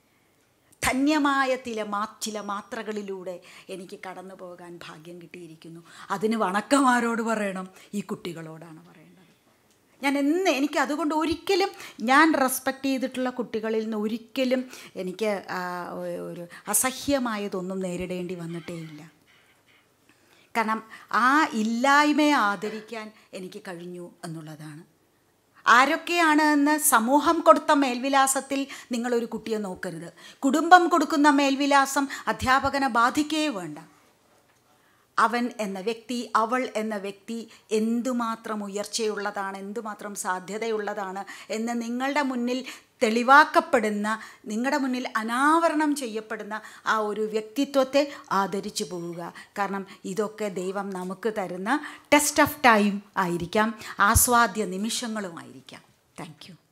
ധന്യമായ ചില മാ ചില മാത്രകളിലൂടെ എനിക്ക് കടന്നു പോകാൻ ഭാഗ്യം കിട്ടിയിരിക്കുന്നു അതിന് വണക്കം ആരോട് പറയണം ഈ കുട്ടികളോടാണ് പറയേണ്ടത് ഞാൻ എന്ന് എനിക്ക് അതുകൊണ്ട് ഒരിക്കലും ഞാൻ റെസ്പെക്റ്റ് ചെയ്തിട്ടുള്ള കുട്ടികളിൽ നിന്ന് ഒരിക്കലും എനിക്ക് ആ, ഒരു അസഹ്യമായതൊന്നും നേരിടേണ്ടി വന്നിട്ടേ ഇല്ല കാരണം ആ ഇല്ലായ്മയെ ആദരിക്കാൻ എനിക്ക് കഴിഞ്ഞു എന്നുള്ളതാണ് ആരൊക്കെയാണ് എന്ന് സമൂഹം കൊടുത്ത മേൽവിലാസത്തിൽ നിങ്ങളൊരു കുട്ടിയെ നോക്കരുത് കുടുംബം കൊടുക്കുന്ന മേൽവിലാസം അധ്യാപകനെ ബാധിക്കുകയേ വേണ്ട അവൻ എന്ന വ്യക്തി അവൾ എന്ന വ്യക്തി എന്തുമാത്രം ഉയർച്ചയുള്ളതാണ് എന്തുമാത്രം സാധ്യതയുള്ളതാണ് എന്ന് നിങ്ങളുടെ മുന്നിൽ തെളിവാക്കപ്പെടുന്ന നിങ്ങളുടെ മുന്നിൽ അനാവരണം ചെയ്യപ്പെടുന്ന ആ ഒരു വ്യക്തിത്വത്തെ ആദരിച്ചു പോവുക കാരണം ഇതൊക്കെ ദൈവം നമുക്ക് തരുന്ന ടെസ്റ്റ് ഓഫ് ടൈം ആയിരിക്കാം ആസ്വാദ്യ നിമിഷങ്ങളുമായിരിക്കാം താങ്ക് യു